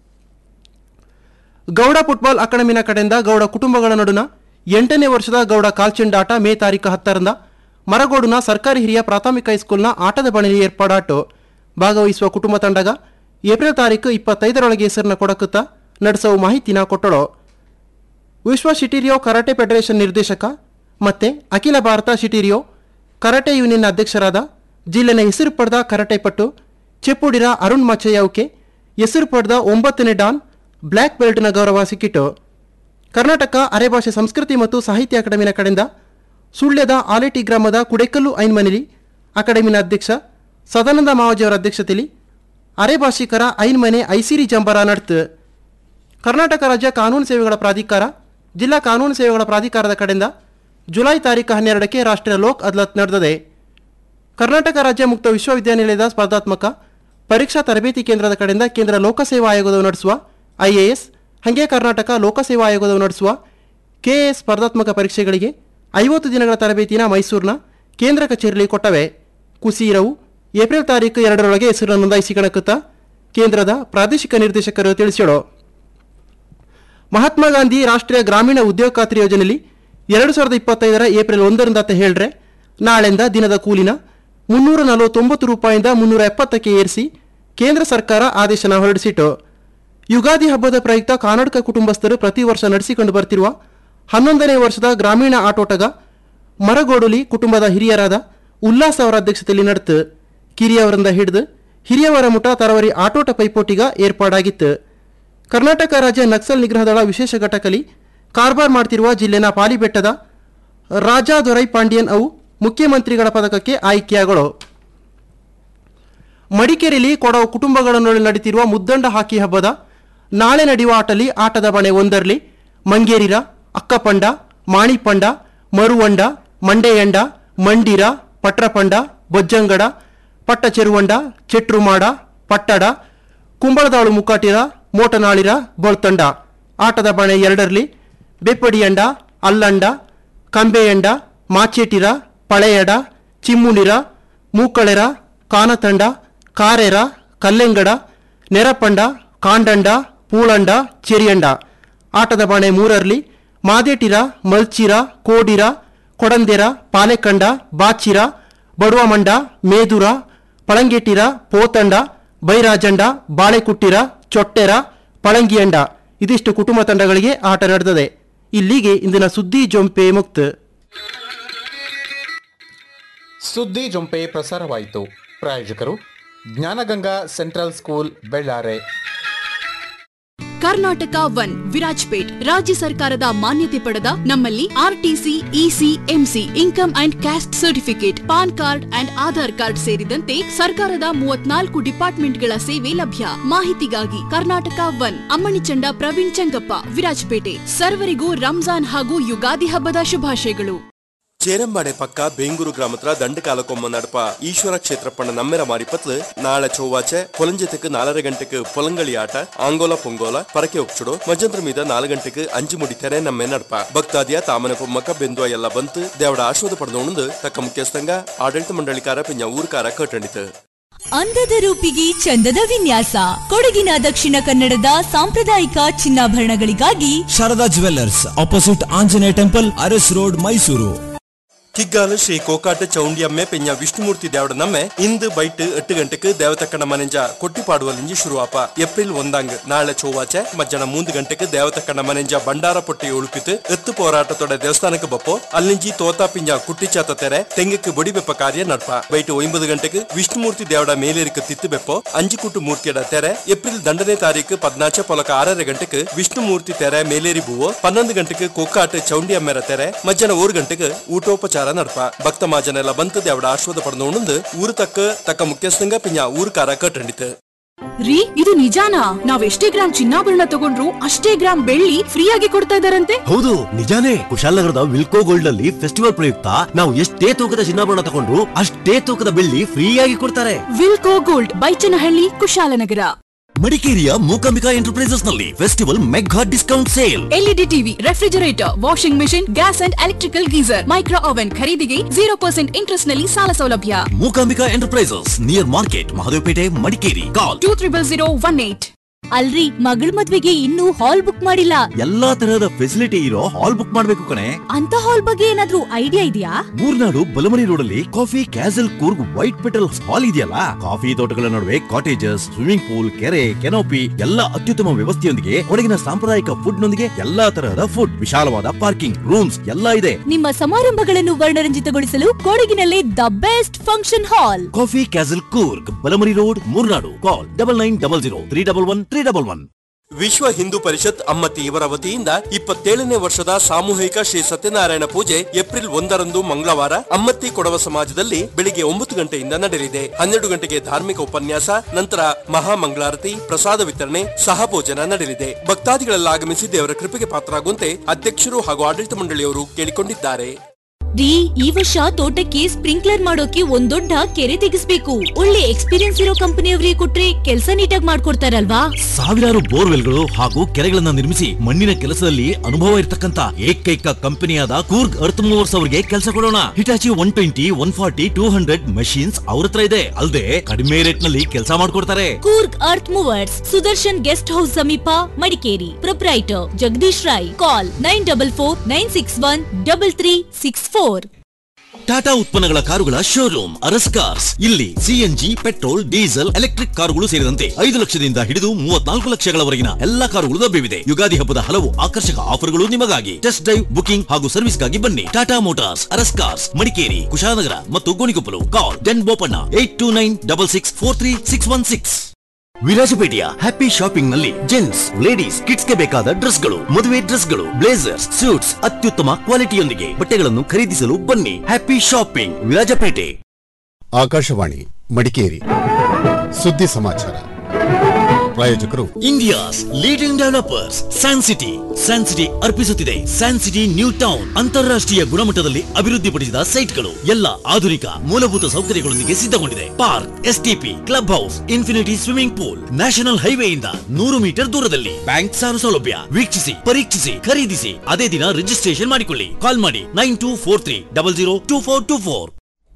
ಗೌಡ ಫುಟ್ಬಾಲ್ ಅಕಾಡೆಮಿನ ಕಡೆಯಿಂದ ಗೌಡ ಕುಟುಂಬಗಳ ನಡುನ ಎಂಟನೇ ವರ್ಷದ ಗೌಡ ಕಾಲ್ಚೆಂಡಾಟ ಮೇ ತಾರೀಕು ಹತ್ತರಂದ ಮರಗೋಡುನ ಸರ್ಕಾರಿ ಹಿರಿಯ ಪ್ರಾಥಮಿಕ ಹೈಸ್ಕೂಲ್ನ ಆಟದ ಬಣಿಲಿ ಏರ್ಪಾಡಾಟು ಭಾಗವಹಿಸುವ ಕುಟುಂಬ ತಂಡಗ ಏಪ್ರಿಲ್ ತಾರೀಕು ಇಪ್ಪತ್ತೈದರೊಳಗೆ ಹೆಸರನ್ನ ಕೊಡಕುತ್ತಾ ನಡೆಸೋ ಮಾಹಿತಿನ ಕೊಟ್ಟಳು ವಿಶ್ವ ಶಿಟಿರಿಯೋ ಕರಾಟೆ ಫೆಡರೇಷನ್ ನಿರ್ದೇಶಕ ಮತ್ತೆ ಅಖಿಲ ಭಾರತ ಶಿಟಿರಿಯೋ ಕರಾಟೆ ಯೂನಿಯನ್ ಅಧ್ಯಕ್ಷರಾದ ಜಿಲ್ಲೆನ ಹೆಸರು ಪಡೆದ ಕರಾಟೆ ಪಟ್ಟು ಚೆಪ್ಪುಡಿರ ಅರುಣ್ ಮಚ್ಚಯ್ಯವ್ಕೆ ಹೆಸರು ಪಡೆದ ಒಂಬತ್ತನೇ ಡಾನ್ ಬ್ಲ್ಯಾಕ್ ಬೆಲ್ಟ್ನ ಗೌರವ ಸಿಕ್ಕಿತು ಕರ್ನಾಟಕ ಅರೆಭಾಷೆ ಸಂಸ್ಕೃತಿ ಮತ್ತು ಸಾಹಿತ್ಯ ಅಕಾಡೆಮಿನ ಕಡೆಯಿಂದ ಸುಳ್ಯದ ಆಲೇಟಿ ಗ್ರಾಮದ ಕುಡೆಕಲ್ಲು ಐನ್ಮನೆಲಿ ಅಕಾಡೆಮಿನ ಅಧ್ಯಕ್ಷ ಸದಾನಂದ ಮಾವಜಿ ಅವರ ಅಧ್ಯಕ್ಷತೆಯಲ್ಲಿ ಅರೆಭಾಷಿಕರ ಐನ್ಮನೆ ಐಸಿರಿ ಜಂಬರ ನಡೆತು ಕರ್ನಾಟಕ ರಾಜ್ಯ ಕಾನೂನು ಸೇವೆಗಳ ಪ್ರಾಧಿಕಾರ ಜಿಲ್ಲಾ ಕಾನೂನು ಸೇವೆಗಳ ಪ್ರಾಧಿಕಾರದ ಕಡೆಯಿಂದ ಜುಲೈ ತಾರೀಕು ಹನ್ನೆರಡಕ್ಕೆ ರಾಷ್ಟ್ರೀಯ ಲೋಕ್ ಅದಾಲತ್ ನಡೆದಿದೆ ಕರ್ನಾಟಕ ರಾಜ್ಯ ಮುಕ್ತ ವಿಶ್ವವಿದ್ಯಾನಿಲಯದ ಸ್ಪರ್ಧಾತ್ಮಕ ಪರೀಕ್ಷಾ ತರಬೇತಿ ಕೇಂದ್ರದ ಕಡೆಯಿಂದ ಕೇಂದ್ರ ಲೋಕಸೇವಾ ಆಯೋಗದವು ನಡೆಸುವ ಐಎಎಸ್ ಹಾಗೆ ಕರ್ನಾಟಕ ಲೋಕಸೇವಾ ಆಯೋಗದವು ನಡೆಸುವ ಕೆಎಎಸ್ ಸ್ಪರ್ಧಾತ್ಮಕ ಪರೀಕ್ಷೆಗಳಿಗೆ ಐವತ್ತು ದಿನಗಳ ತರಬೇತಿನ ಮೈಸೂರಿನ ಕೇಂದ್ರ ಕಚೇರಿಯಲ್ಲಿ ಕೊಟ್ಟವೆ ಕುಸೀರವು ಏಪ್ರಿಲ್ ತಾರೀಕು ಎರಡರೊಳಗೆ ಹೆಸರನ್ನು ನೋಂದಾಯಿಸಿಕೊಳ್ಳುತ್ತಾ ಕೇಂದ್ರದ ಪ್ರಾದೇಶಿಕ ನಿರ್ದೇಶಕರು ತಿಳಿಸಿದರು ಮಹಾತ್ಮ ಗಾಂಧಿ ರಾಷ್ಟ್ರೀಯ ಗ್ರಾಮೀಣ ಉದ್ಯೋಗ ಖಾತ್ರಿ ಯೋಜನೆಯಲ್ಲಿ ಎರಡು ಸಾವಿರದ ಇಪ್ಪತ್ತೈದರ ಏಪ್ರಿಲ್ ಒಂದರಿಂದ ಅಂತ ಹೇಳ್ರೆ ನಾಳೆಯಿಂದ ದಿನದ ಕೂಲಿನ ಮುನ್ನೂರ ನಲವತ್ತೊಂಬತ್ತು ರೂಪಾಯಿಂದ ಮುನ್ನೂರ ಎಪ್ಪತ್ತಕ್ಕೆ ಏರಿಸಿ ಕೇಂದ್ರ ಸರ್ಕಾರ ಆದೇಶನ ಹೊರಡಿಸಿತು ಯುಗಾದಿ ಹಬ್ಬದ ಪ್ರಯುಕ್ತ ಕಾನಡ್ಕ ಕುಟುಂಬಸ್ಥರು ಪ್ರತಿ ವರ್ಷ ನಡೆಸಿಕೊಂಡು ಬರ್ತಿರುವ ಹನ್ನೊಂದನೇ ವರ್ಷದ ಗ್ರಾಮೀಣ ಆಟೋಟಗ ಮರಗೋಡುಲಿ ಕುಟುಂಬದ ಹಿರಿಯರಾದ ಉಲ್ಲಾಸ್ ಅವರ ಅಧ್ಯಕ್ಷತೆಯಲ್ಲಿ ನಡೆತು ಕಿರಿಯವರಿಂದ ಹಿಡಿದು ಹಿರಿಯವರ ಮುಠ ತರವರಿ ಆಟೋಟ ಪೈಪೋಟಿಗ ಏರ್ಪಾಡಾಗಿತ್ತು ಕರ್ನಾಟಕ ರಾಜ್ಯ ನಕ್ಸಲ್ ನಿಗ್ರಹ ದಳ ವಿಶೇಷ ಘಟಕಲಿ ಕಾರ್ಬಾರ್ ಮಾಡ್ತಿರುವ ಜಿಲ್ಲೆನ ಪಾಲಿಬೆಟ್ಟದ ರಾಜಾ ದೊರೈ ಪಾಂಡಿಯನ್ ಅವು ಮುಖ್ಯಮಂತ್ರಿಗಳ ಪದಕಕ್ಕೆ ಆಯ್ಕೆಯಾಗಳು ಮಡಿಕೇರಿಯಲ್ಲಿ ಕೊಡವ ಕುಟುಂಬಗಳ ನಡುವೆ ನಡೀತಿರುವ ಮುದ್ದಂಡ ಹಾಕಿ ಹಬ್ಬದ ನಾಳೆ ನಡೆಯುವ ಆಟಲಿ ಆಟದ ಬಣೆ ಒಂದರಲ್ಲಿ ಮಂಗೇರಿರ ಅಕ್ಕಪಂಡ ಮಾಣಿಪಂಡ ಮರುವಂಡ ಮಂಡೆಯಂಡ ಮಂಡಿರ ಪಟ್ರಪಂಡ ಬೊಜ್ಜಂಗಡ ಪಟ್ಟಚೆರುವಂಡ ಚೆಟ್ರುಮಾಡ ಪಟ್ಟಡ ಕುಂಬಳದಾಳು ಮುಕ್ಕಾಟಿರ ಮೋಟನಾಳಿರ ಬೊಳ್ತಂಡ ಆಟದ ಬಣೆ ಎರಡರಲ್ಲಿ ಬೆಪ್ಪಡಿಯಂಡ ಅಲ್ಲಂಡ ಕಂಬೆಯಂಡ ಮಾಚೇಟಿರ ಪಳೆಯಡ ಚಿಮ್ಮುಣಿರ ಮೂಕಳೆರ ಕಾನತಂಡ ಕಾರೆರ ಕಲ್ಲೆಂಗಡ ನೆರಪಂಡ ಕಾಂಡಂಡ ಪೂಳಂಡ ಚೆರಿಯಂಡ ಆಟದ ಬಾಣೆ ಮೂರರಲ್ಲಿ ಮಾದೇಟಿರ ಮಲ್ಚಿರ ಕೋಡಿರ ಕೊಡಂದೆರ ಪಾಲೆಕಂಡ ಬಾಚಿರ ಬಡುವಮಂಡ ಮೇದುರ ಪಳಂಗೆಟಿರ ಪೋತಂಡ ಬೈರಾಜಂಡ ಬಾಳೆಕುಟ್ಟಿರ ಚೊಟ್ಟೆರ ಪಳಂಗಿಯಂಡ ಇದಿಷ್ಟು ಕುಟುಂಬ ತಂಡಗಳಿಗೆ ಆಟ ನಡೆದಿದೆ ಇಲ್ಲಿಗೆ ಇಂದಿನ ಸುದ್ದಿ ಜೊಂಪೆ ಮುಕ್ತ ಸುದ್ದಿ ಜೊಂಪೆ ಪ್ರಸಾರವಾಯಿತು ಪ್ರಾಯೋಜಕರು Jnanaganga central school Bellare Karnataka one Virajpet ರಾಜ್ಯ ಸರ್ಕಾರದ ಮಾನ್ಯತೆ ಪಡೆದ ನಮ್ಮಲ್ಲಿ RTC EC MC income and caste certificate pan card and Aadhaar card ಸೇರಿದಂತೆ ಸರ್ಕಾರದ ಮೂವತ್ನಾಲ್ಕು ಡಿಪಾರ್ಟ್ಮೆಂಟ್ಗಳ ಸೇವೆ ಲಭ್ಯ ಮಾಹಿತಿಗಾಗಿ ಕರ್ನಾಟಕ ಒನ್ ಅಮ್ಮಣಿಚಂಡ ಪ್ರವೀಣ್ ಚಂಗಪ್ಪ ವಿರಾಜಪೇಟೆ ಸರ್ವರಿಗೂ ರಂಜಾನ್ ಹಾಗೂ ಯುಗಾದಿ ಹಬ್ಬದ ಶುಭಾಶಯಗಳು ചേരമ്പാടെ പക്ക ബേങ്കൂರು ಗ್ರಾಮತ್ರ ದಂಡಕಾಲಕೊಮ್ಮ ನಡಪ ಈಶ್ವರ ಕ್ಷೇತ್ರಪ್ಪಣ್ಣ ನಮ್ಮೆರ ಮಾರಿಪತ್ಲು ನಾಳೆ ಚೊವ್ವಾಚೆ పొలంజెతకు నాలుగు గంటకు పొలంగళి ఆట ఆంగోల పొంగోల పరకే ఒచ్చుడు మధ్యంతరం మీద నాలుగు గంటకు ಅಂಜು ಮುಡಿ ತೆರೆ ನಮ್ಮೆ ನಡಪ ಭಕ್ತಾದಿಯ ತಾಮನ ಪೊಮ್ಮಕ ಬೆಂದುವ ಎಲ್ಲ ಬಂತು ದೇವಡ ಆಶ್ವಾದ ಪಡೆದೊಂದು ತಕ್ಕ ಮುಖ್ಯಸ್ಥಂಗ ಆಡಳಿತ ಮಂಡಳಿಕಾರ ಪಿಂಜ ಊರ್ಕಾರ ಕಟ್ಟಣಿತು ಅಂದದ ರೂಪಿಗೆ ಚಂದದ ವಿನ್ಯಾಸ ಕೊಡಗಿನ ದಕ್ಷಿಣ ಕನ್ನಡದ ಸಾಂಪ್ರದಾಯಿಕ ಚಿನ್ನಾಭರಣಗಳಿಗಾಗಿ Sharada jewellers opposite Anjaneya temple Aras road Mysuru Kiggalu Shri Kokata ಚೌಂಡಿಯಮ್ಮೆ ಪೆಂಜ ವಿಷ್ಣುಮೂರ್ತಿ ದೇವಡ ನಮ್ಮೆ ಇಂದು ಬೈಟ್ ಎಟ್ಟು ಗಂಟೆಗೆ ದೇವತಕ್ಕಣ ಮನೆಂಜ ಕೊಟ್ಟಿಪಾಡುವಲ್ಲಿಂಜಿ ಶುರುವಾಪ ಏಪ್ರಿಲ್ ಒಂದಾಂಗ್ ನಾಳೆ ಚೊವ್ವಾಚೆ ಮಧ್ಯಾಹ್ನ ಮೂಂದು ಗಂಟೆಗೆ ದೇವತಕ್ಕಣ ಮನೆಂಜ ಬಂಡಾರ ಪೊಟ್ಟಿ ಉಳುಪಿತು ಎತ್ತು ಹೋರಾಟತೊಡೆ ದೇವಸ್ಥಾನಕ್ಕೆ ಬಪ್ಪೋ ಅಲ್ಲಿಂಜಿ ತೋತಾ ಪಿಂಜ ಕುಟ್ಟಿಚಾತ ತೆರೆ ತೆಂಗಕ್ಕೆ ಬೊಡಿ ಬೆಪ್ಪ ಕಾರ್ಯ ನಡ್ಪ ಬೈಟ್ ಒಂಬತ್ತು ಗಂಟೆಗೆ ವಿಷ್ಣುಮೂರ್ತಿ ದೇವಡ ಮೇಲೇರಿಕ ತಿತ್ತು ಬೆಪ್ಪೋ ಅಂಜಿಕುಟ್ಟು ಮೂರ್ತಿಯಡ ತೆರೆ ಏಪ್ರಿಲ್ ದಂಡನೇ ತಾರೀಕು ಪದ್ನಾಚೆ ಪೊಲಕ ಆರರ ಗಂಟೆಗೆ ವಿಷ್ಣುಮೂರ್ತಿ ತೆರೆ ಮೇಲೇರಿ ಬೂವೋ ಪನ್ನೊಂದು ಗಂಟೆಗೆ ಕೊಕ್ಕಾಟ ಚೌಂಡಿ ಅಮ್ಮೆರ ತೆರೆ ಮಧ್ಯಾಹ್ನ ಮೂರು ಗಂಟೆಗೆ ಊಟೋಪಚಾರ ನಡ್ಪ ಭಕ್ತ ಮಾಜನ ಎಲ್ಲ ಬಂತು ದೇವಡ ಆಶ್ವಾದ ಪಡೆದು ಊರು ತಕ್ಕ ತಕ್ಕ ಮುಖ್ಯಸ್ಥಂಗ ಪಿಂಜ ಊರು ಕಾರ ಕಟ್ಟಂಡಿತು ರೀ ಇದು ನಿಜಾನಾ ನಾವ್ ಎಷ್ಟೇ ಗ್ರಾಮ್ ಚಿನ್ನಾಭರಣ ತಗೊಂಡ್ರು ಅಷ್ಟೇ ಗ್ರಾಮ್ ಬೆಳ್ಳಿ ಫ್ರೀಯಾಗಿ ಕೊಡ್ತಾ ಇದಾರಂತೆ ಹೌದು ನಿಜಾನೇ ಕುಶಾಲನಗರದ ವಿಲ್ಕೋ ಗೋಲ್ಡ್ ನಲ್ಲಿ ಫೆಸ್ಟಿವಲ್ ಪ್ರಯುಕ್ತ ನಾವು ಎಷ್ಟೇ ತೂಕದ ಚಿನ್ನಾಭರಣ ತಗೊಂಡ್ರು ಅಷ್ಟೇ ತೂಕದ ಬೆಳ್ಳಿ ಫ್ರೀಯಾಗಿ ಕೊಡ್ತಾರೆ ವಿಲ್ಕೋ ಗೋಲ್ಡ್ ಬೈಚನಹಳ್ಳಿ ಕುಶಾಲನಗರ ಮಡಿಕೇರಿಯ ಮೂಕಾಂಬಿಕಾ ಎಂಟರ್ಪ್ರೈಸಸ್ ನಲ್ಲಿ festival mega discount sale LED TV refrigerator washing machine gas and electrical geyser micro oven ಖರೀದಿಗೆ ಜೀರೋ ಪರ್ಸೆಂಟ್ ಇಂಟ್ರೆಸ್ಟ್ ನಲ್ಲಿ ಸಾಲ ಸೌಲಭ್ಯ Mookambika enterprises near market Mahadevapete Madikeri call two triple zero one eight ಅಲ್ರಿ ಮಗಳ ಮದ್ವೆಗೆ ಇನ್ನೂ ಹಾಲ್ ಬುಕ್ ಮಾಡಿಲ್ಲ ಎಲ್ಲಾ ತರಹದ ಫೆಸಿಲಿಟಿ ಇರೋ ಹಾಲ್ ಬುಕ್ ಮಾಡ್ಬೇಕು ಕಣೆ ಅಂತ ಹಾಲ್ ಬಗ್ಗೆ ಏನಾದ್ರೂ ಐಡಿಯಾ ಇದೆಯಾ ಮೂರ್ನಾಡು ಬಲಮರಿ ರೋಡ್ ಅಲ್ಲಿ coffee castle Coorg white petal hall ಇದೆಯಲ್ಲ ಕಾಫಿ ತೋಟಗಳ ನಡುವೆ ಕಾಟೇಜಸ್ ಸ್ವಿಮ್ಮಿಂಗ್ ಪೂಲ್ ಕೆರೆ ಕೆನೋಪಿ ಎಲ್ಲ ಅತ್ಯುತ್ತಮ ವ್ಯವಸ್ಥೆಯೊಂದಿಗೆ ಕೊಡಗಿನ ಸಾಂಪ್ರದಾಯಿಕ ಫುಡ್ ನೊಂದಿಗೆ ಎಲ್ಲಾ ತರಹದ ಫುಡ್ ವಿಶಾಲವಾದ ಪಾರ್ಕಿಂಗ್ ರೂಮ್ಸ್ ಎಲ್ಲ ಇದೆ ನಿಮ್ಮ ಸಮಾರಂಭಗಳನ್ನು ವರ್ಣರಂಜಿತಗೊಳಿಸಲು ಕೊಡಗಿನಲ್ಲಿ the best function hall coffee castle Coorg Balamuri road Murnad call double nine double zero three double one three double one Vishwa Hindu ಪರಿಷತ್ ಅಮ್ಮತಿ ಇವರ ವತಿಯಿಂದ ಇಪ್ಪತ್ತೇಳನೇ ವರ್ಷದ ಸಾಮೂಹಿಕ ಶ್ರೀ ಸತ್ಯನಾರಾಯಣ ಪೂಜೆ ಏಪ್ರಿಲ್ ಒಂದರಂದು ಮಂಗಳವಾರ ಅಮ್ಮತ್ತಿ ಕೊಡವ ಸಮಾಜದಲ್ಲಿ ಬೆಳಿಗ್ಗೆ ಒಂಬತ್ತು ಗಂಟೆಯಿಂದ ನಡೆಯಲಿದೆ ಹನ್ನೆರಡು ಗಂಟೆಗೆ ಧಾರ್ಮಿಕ ಉಪನ್ಯಾಸ ನಂತರ ಮಹಾಮಂಗಳಾರತಿ ಪ್ರಸಾದ ವಿತರಣೆ ಸಹಭೋಜನ ನಡೆಯಲಿದೆ ಭಕ್ತಾದಿಗಳೆಲ್ಲ ಆಗಮಿಸಿ ದೇವರ ಕೃಪೆಗೆ ಪಾತ್ರರಾಗುವಂತೆ ಅಧ್ಯಕ್ಷರು ಹಾಗೂ ಆಡಳಿತ ಮಂಡಳಿಯವರು ಕೇಳಿಕೊಂಡಿದ್ದಾರೆ ರೀ ಈ ವರ್ಷ ತೋಟಕ್ಕೆ ಸ್ಪ್ರಿಂಕ್ಲರ್ ಮಾಡೋಕೆ ಒಂದ್ ದೊಡ್ಡ ಕೆರೆ ತೆಗಿಸ್ಬೇಕು ಒಳ್ಳೆ ಎಕ್ಸ್ಪೀರಿಯನ್ಸ್ ಇರೋ ಕಂಪನಿಯವರಿಗೆ ಕೊಟ್ರೆ ಕೆಲಸ ನೀಟಾಗಿ ಮಾಡ್ಕೊಡ್ತಾರಲ್ವಾ ಸಾವಿರಾರು ಬೋರ್ವೆಲ್ಗಳು ಹಾಗೂ ಕೆರೆಗಳನ್ನ ನಿರ್ಮಿಸಿ ಮಣ್ಣಿನ ಕೆಲಸದಲ್ಲಿ ಅನುಭವ ಇರತಕ್ಕಂತ ಏಕೈಕ ಕಂಪನಿಯಾದ ಕೂರ್ಗ್ ಅರ್ತ್ ಮೂವರ್ಸ್ ಅವರಿಗೆ ಕೆಲಸ ಕೊಡೋಣ Hitachi one twenty one forty two hundred machines ಅವ್ರ ಹತ್ರ ಇದೆ ಅಲ್ಲದೆ ಕಡಿಮೆ ರೇಟ್ ನಲ್ಲಿ ಕೆಲಸ ಮಾಡ್ಕೊಡ್ತಾರೆ Coorg earth movers Sudarshan guest house ಸಮೀಪ Madikeri proprietor Jagadish Rai call nine double four nine six one double three six four Tata ಉತ್ಪನ್ನಗಳ ಕಾರುಗಳ ಶೋರೂಮ್ ಅರಸ್ ಕಾರ್ಸ್ ಇಲ್ಲಿ ಸಿಎನ್ಜಿ ಪೆಟ್ರೋಲ್ ಡೀಸೆಲ್ ಎಲೆಕ್ಟ್ರಿಕ್ ಕಾರುಗಳು ಸೇರಿದಂತೆ ಐದು ಲಕ್ಷದಿಂದ ಹಿಡಿದು ಮೂವತ್ನಾಲ್ಕು ಲಕ್ಷಗಳವರೆಗಿನ ಎಲ್ಲಾ ಕಾರುಗಳು ಲಭ್ಯವಿದೆ ಯುಗಾದಿ ಹಬ್ಬದ ಹಲವು ಆಕರ್ಷಕ ಆಫರ್ಗಳು ನಿಮಗಾಗಿ ಟೆಸ್ಟ್ ಡ್ರೈವ್ ಬುಕಿಂಗ್ ಹಾಗೂ ಸರ್ವಿಸ್ಗಾಗಿ ಬನ್ನಿ ಟಾಟಾ ಮೋಟಾರ್ಸ್ ಅರಸ್ ಕಾರ್ಸ್ ಮಡಿಕೇರಿ ಕುಶಾನಗರ ಮತ್ತು Gonikoppal call Den Boppanna eight two nine double six four three six one six ವಿರಾಜಪೇಟೆಯ ಹ್ಯಾಪಿ ಶಾಪಿಂಗ್ ನಲ್ಲಿ ಜೆಂಟ್ಸ್ ಲೇಡೀಸ್ ಕಿಡ್ಸ್ ಗೆ ಬೇಕಾದ ಡ್ರೆಸ್ಗಳು ಮದುವೆ ಡ್ರೆಸ್ಗಳು ಬ್ಲೇಸರ್ಸ್ ಸೂಟ್ಸ್ ಅತ್ಯುತ್ತಮ ಕ್ವಾಲಿಟಿಯೊಂದಿಗೆ ಬಟ್ಟೆಗಳನ್ನು ಖರೀದಿಸಲು ಬನ್ನಿ ಹ್ಯಾಪಿ ಶಾಪಿಂಗ್ ವಿರಾಜಪೇಟೆ ಆಕಾಶವಾಣಿ ಮಡಿಕೇರಿ ಸುದ್ದಿ ಸಮಾಚಾರ ಪ್ರಾಯೋಜಕರು ಇಂಡಿಯಾಸ್ leading developers San city San city ಅರ್ಪಿಸುತ್ತಿದೆ ಸ್ಯಾನ್ ಸಿಟಿ ನ್ಯೂ ಟೌನ್ ಅಂತಾರಾಷ್ಟ್ರೀಯ ಗುಣಮಟ್ಟದಲ್ಲಿ ಅಭಿವೃದ್ಧಿಪಡಿಸಿದ ಸೈಟ್ಗಳು ಎಲ್ಲ ಆಧುನಿಕ ಮೂಲಭೂತ ಸೌಕರ್ಯಗಳೊಂದಿಗೆ ಸಿದ್ಧಗೊಂಡಿದೆ park STP club house infinity swimming pool national ಹೈವೇಯಿಂದ ನೂರು ಮೀಟರ್ ದೂರದಲ್ಲಿ ಬ್ಯಾಂಕ್ ಸಾಲ ಸೌಲಭ್ಯ ವೀಕ್ಷಿಸಿ ಪರೀಕ್ಷಿಸಿ ಖರೀದಿಸಿ ಅದೇ ದಿನ ರಿಜಿಸ್ಟ್ರೇಷನ್ ಮಾಡಿಕೊಳ್ಳಿ ಕಾಲ್ ಮಾಡಿ nine two four three double zero two four two four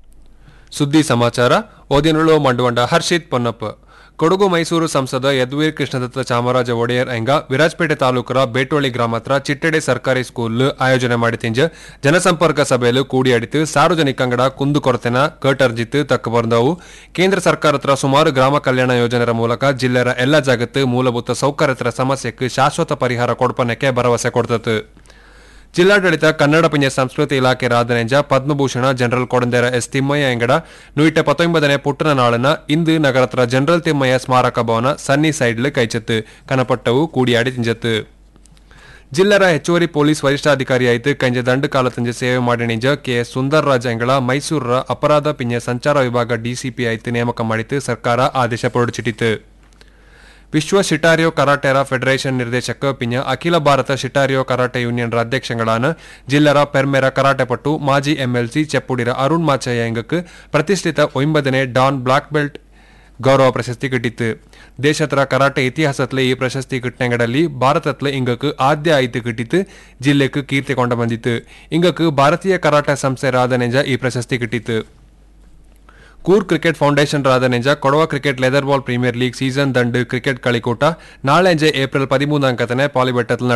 ಸುದ್ದಿ ಸಮಾಚಾರ ಓದಿನಳು ಮಂಡುವಂಡ ಹರ್ಷಿತ್ ಪೊನ್ನಪ್ಪ ಕೊಡಗು ಮೈಸೂರು ಸಂಸದ ಯದುವೀರ್ ಕೃಷ್ಣದತ್ತ ಚಾಮರಾಜ ಒಡೆಯರ್ ಎಂಗ ವಿರಾಜಪೇಟೆ ತಾಲೂಕರ ಬೇಟೋಳಿ ಗ್ರಾಮ ಹತ್ರ ಚಿಟ್ಟೆಡೆ ಸರ್ಕಾರಿ ಸ್ಕೂಲ್ ಆಯೋಜನೆ ಮಾಡಿತಿಂಜ ಜನಸಂಪರ್ಕ ಸಭೆಯಲ್ಲಿ ಕೂಡಿಯಾಡಿತು ಸಾರ್ವಜನಿಕಂಗಡ ಕುಂದು ಕೊರತೆನ ಕಟರ್ಜಿತ್ತು ತಕ್ಕ ಬಂದವು ಕೇಂದ್ರ ಸರ್ಕಾರ ಹತ್ರ ಸುಮಾರು ಗ್ರಾಮ ಕಲ್ಯಾಣ ಯೋಜನೆರ ಮೂಲಕ ಜಿಲ್ಲೆರ ಎಲ್ಲ ಜಗತ್ತು ಮೂಲಭೂತ ಸೌಕರ್ಯತರ ಸಮಸ್ಯೆಗೆ ಶಾಶ್ವತ ಪರಿಹಾರ ಕೊಡ್ಪನಕ್ಕೆ ಭರವಸೆ ಕೊಡ್ತತ್ತು ಜಿಲ್ಲಾಡಳಿತ ಕನ್ನಡ ಪಿಂಜ ಸಂಸ್ಕೃತಿ ಇಲಾಖೆ ರಾಧನೆಂಜ ಪದ್ಮಭೂಷಣ ಜನರಲ್ ಕೊಡಂದೇರ ಎಸ್ ತಿಮ್ಮಯ್ಯ ಎಂಗಡ ನೂಯಿಟ ಪತ್ತೊಂಬದನೇ ಪುಟ್ಟನ ನಾಳನ ಇಂದು ನಗರತ್ರ ಜನರಲ್ ತಿಮ್ಮಯ್ಯ ಸ್ಮಾರಕ ಭವನ ಸನ್ನಿ ಸೈಡ್ಲು ಕೈಚತ್ತು ಕನಪಟ್ಟವು ಕೂಡಿಯಾಡಿ ತಿಂಜತ್ತು ಜಿಲ್ಲರ ಹೆಚ್ಚುವರಿ ಪೊಲೀಸ್ ವರಿಷ್ಠಾಧಿಕಾರಿ ಆಯ್ತು ಕಂಜ ದಂಡು ಕಾಲತಂಜ ಸೇವೆ ಮಾಡಿ ನಿಜ ಕೆ ಎಸ್ ಸುಂದರ್ ರಾಜ್ ಎಂಗಳ ಮೈಸೂರರ ಅಪರಾಧ ಪಿಂಜ ಸಂಚಾರ ವಿಭಾಗ ಡಿಸಿಪಿ ಆಯ್ತು ನೇಮಕ ಮಾಡಿತು ಸರ್ಕಾರ ಆದೇಶ ಹೊರಡಿಸಿಟ್ಟಿತು ವಿಶ್ವ ಶಿಟಾರಿಯೋ ಕರಾಟೆರ ಫೆಡರೇಷನ್ ನಿರ್ದೇಶಕ ಪಿಂಜ ಅಖಿಲ ಭಾರತ ಶಿಟಾರಿಯೋ ಕರಾಟೆ ಯೂನಿಯನ್ ಅಧ್ಯಕ್ಷಗಳಾನ ಜಿಲ್ಲರ ಪೆರ್ಮೆರ ಕರಾಟೆ ಪಟ್ಟು ಮಾಜಿ ಎಂಎಲ್ಸಿ ಚೆಪ್ಪುಡಿರ ಅರುಣ್ ಮಾಚಯ್ಯ ಎಂಗಕ್ಕೆ ಪ್ರತಿಷ್ಠಿತ ಒಂಬದನೇ ಡಾನ್ ಬ್ಲಾಕ್ ಬೆಲ್ಟ್ ಗೌರವ ಪ್ರಶಸ್ತಿ കിട്ടിത്ത് ദേശത്ര കരാട്ടെ ഇതിഹാസത്തിലെ ഈ പ്രശസ്തി കിട്ടണങ്ങളിൽ ഭാരതത്തിലെ ഇങ്ങക്ക് ആദ്യ ആയിട്ട് കിട്ടിത്ത് ജില്ലക്ക് കീർത്തി കൊണ്ട ಬಂದಿತ್ತು ഇങ്ങക്ക് ಭಾರತೀಯ ಕರಾಟೆ ಸಂಸ್ಥೆ ರಾಧನೆಂಜ ಈ ಪ್ರಶಸ್ತಿ കിട്ടിತ್ತು ಕೂರ್ ಕ್ರಿಕೆಟ್ ಫೌಂಡೇಶನ್ ರಾಧನೆಂಜ Kodava cricket leather ball premier league season ದಂಡು ಕ್ರಿಕೆಟ್ കളിക്കൂട്ട നാളെ അഞ്ച് ഏപ്രിൽ പതിമൂന്നാം കത്തനെ പാലിബെട്ടത്തിൽ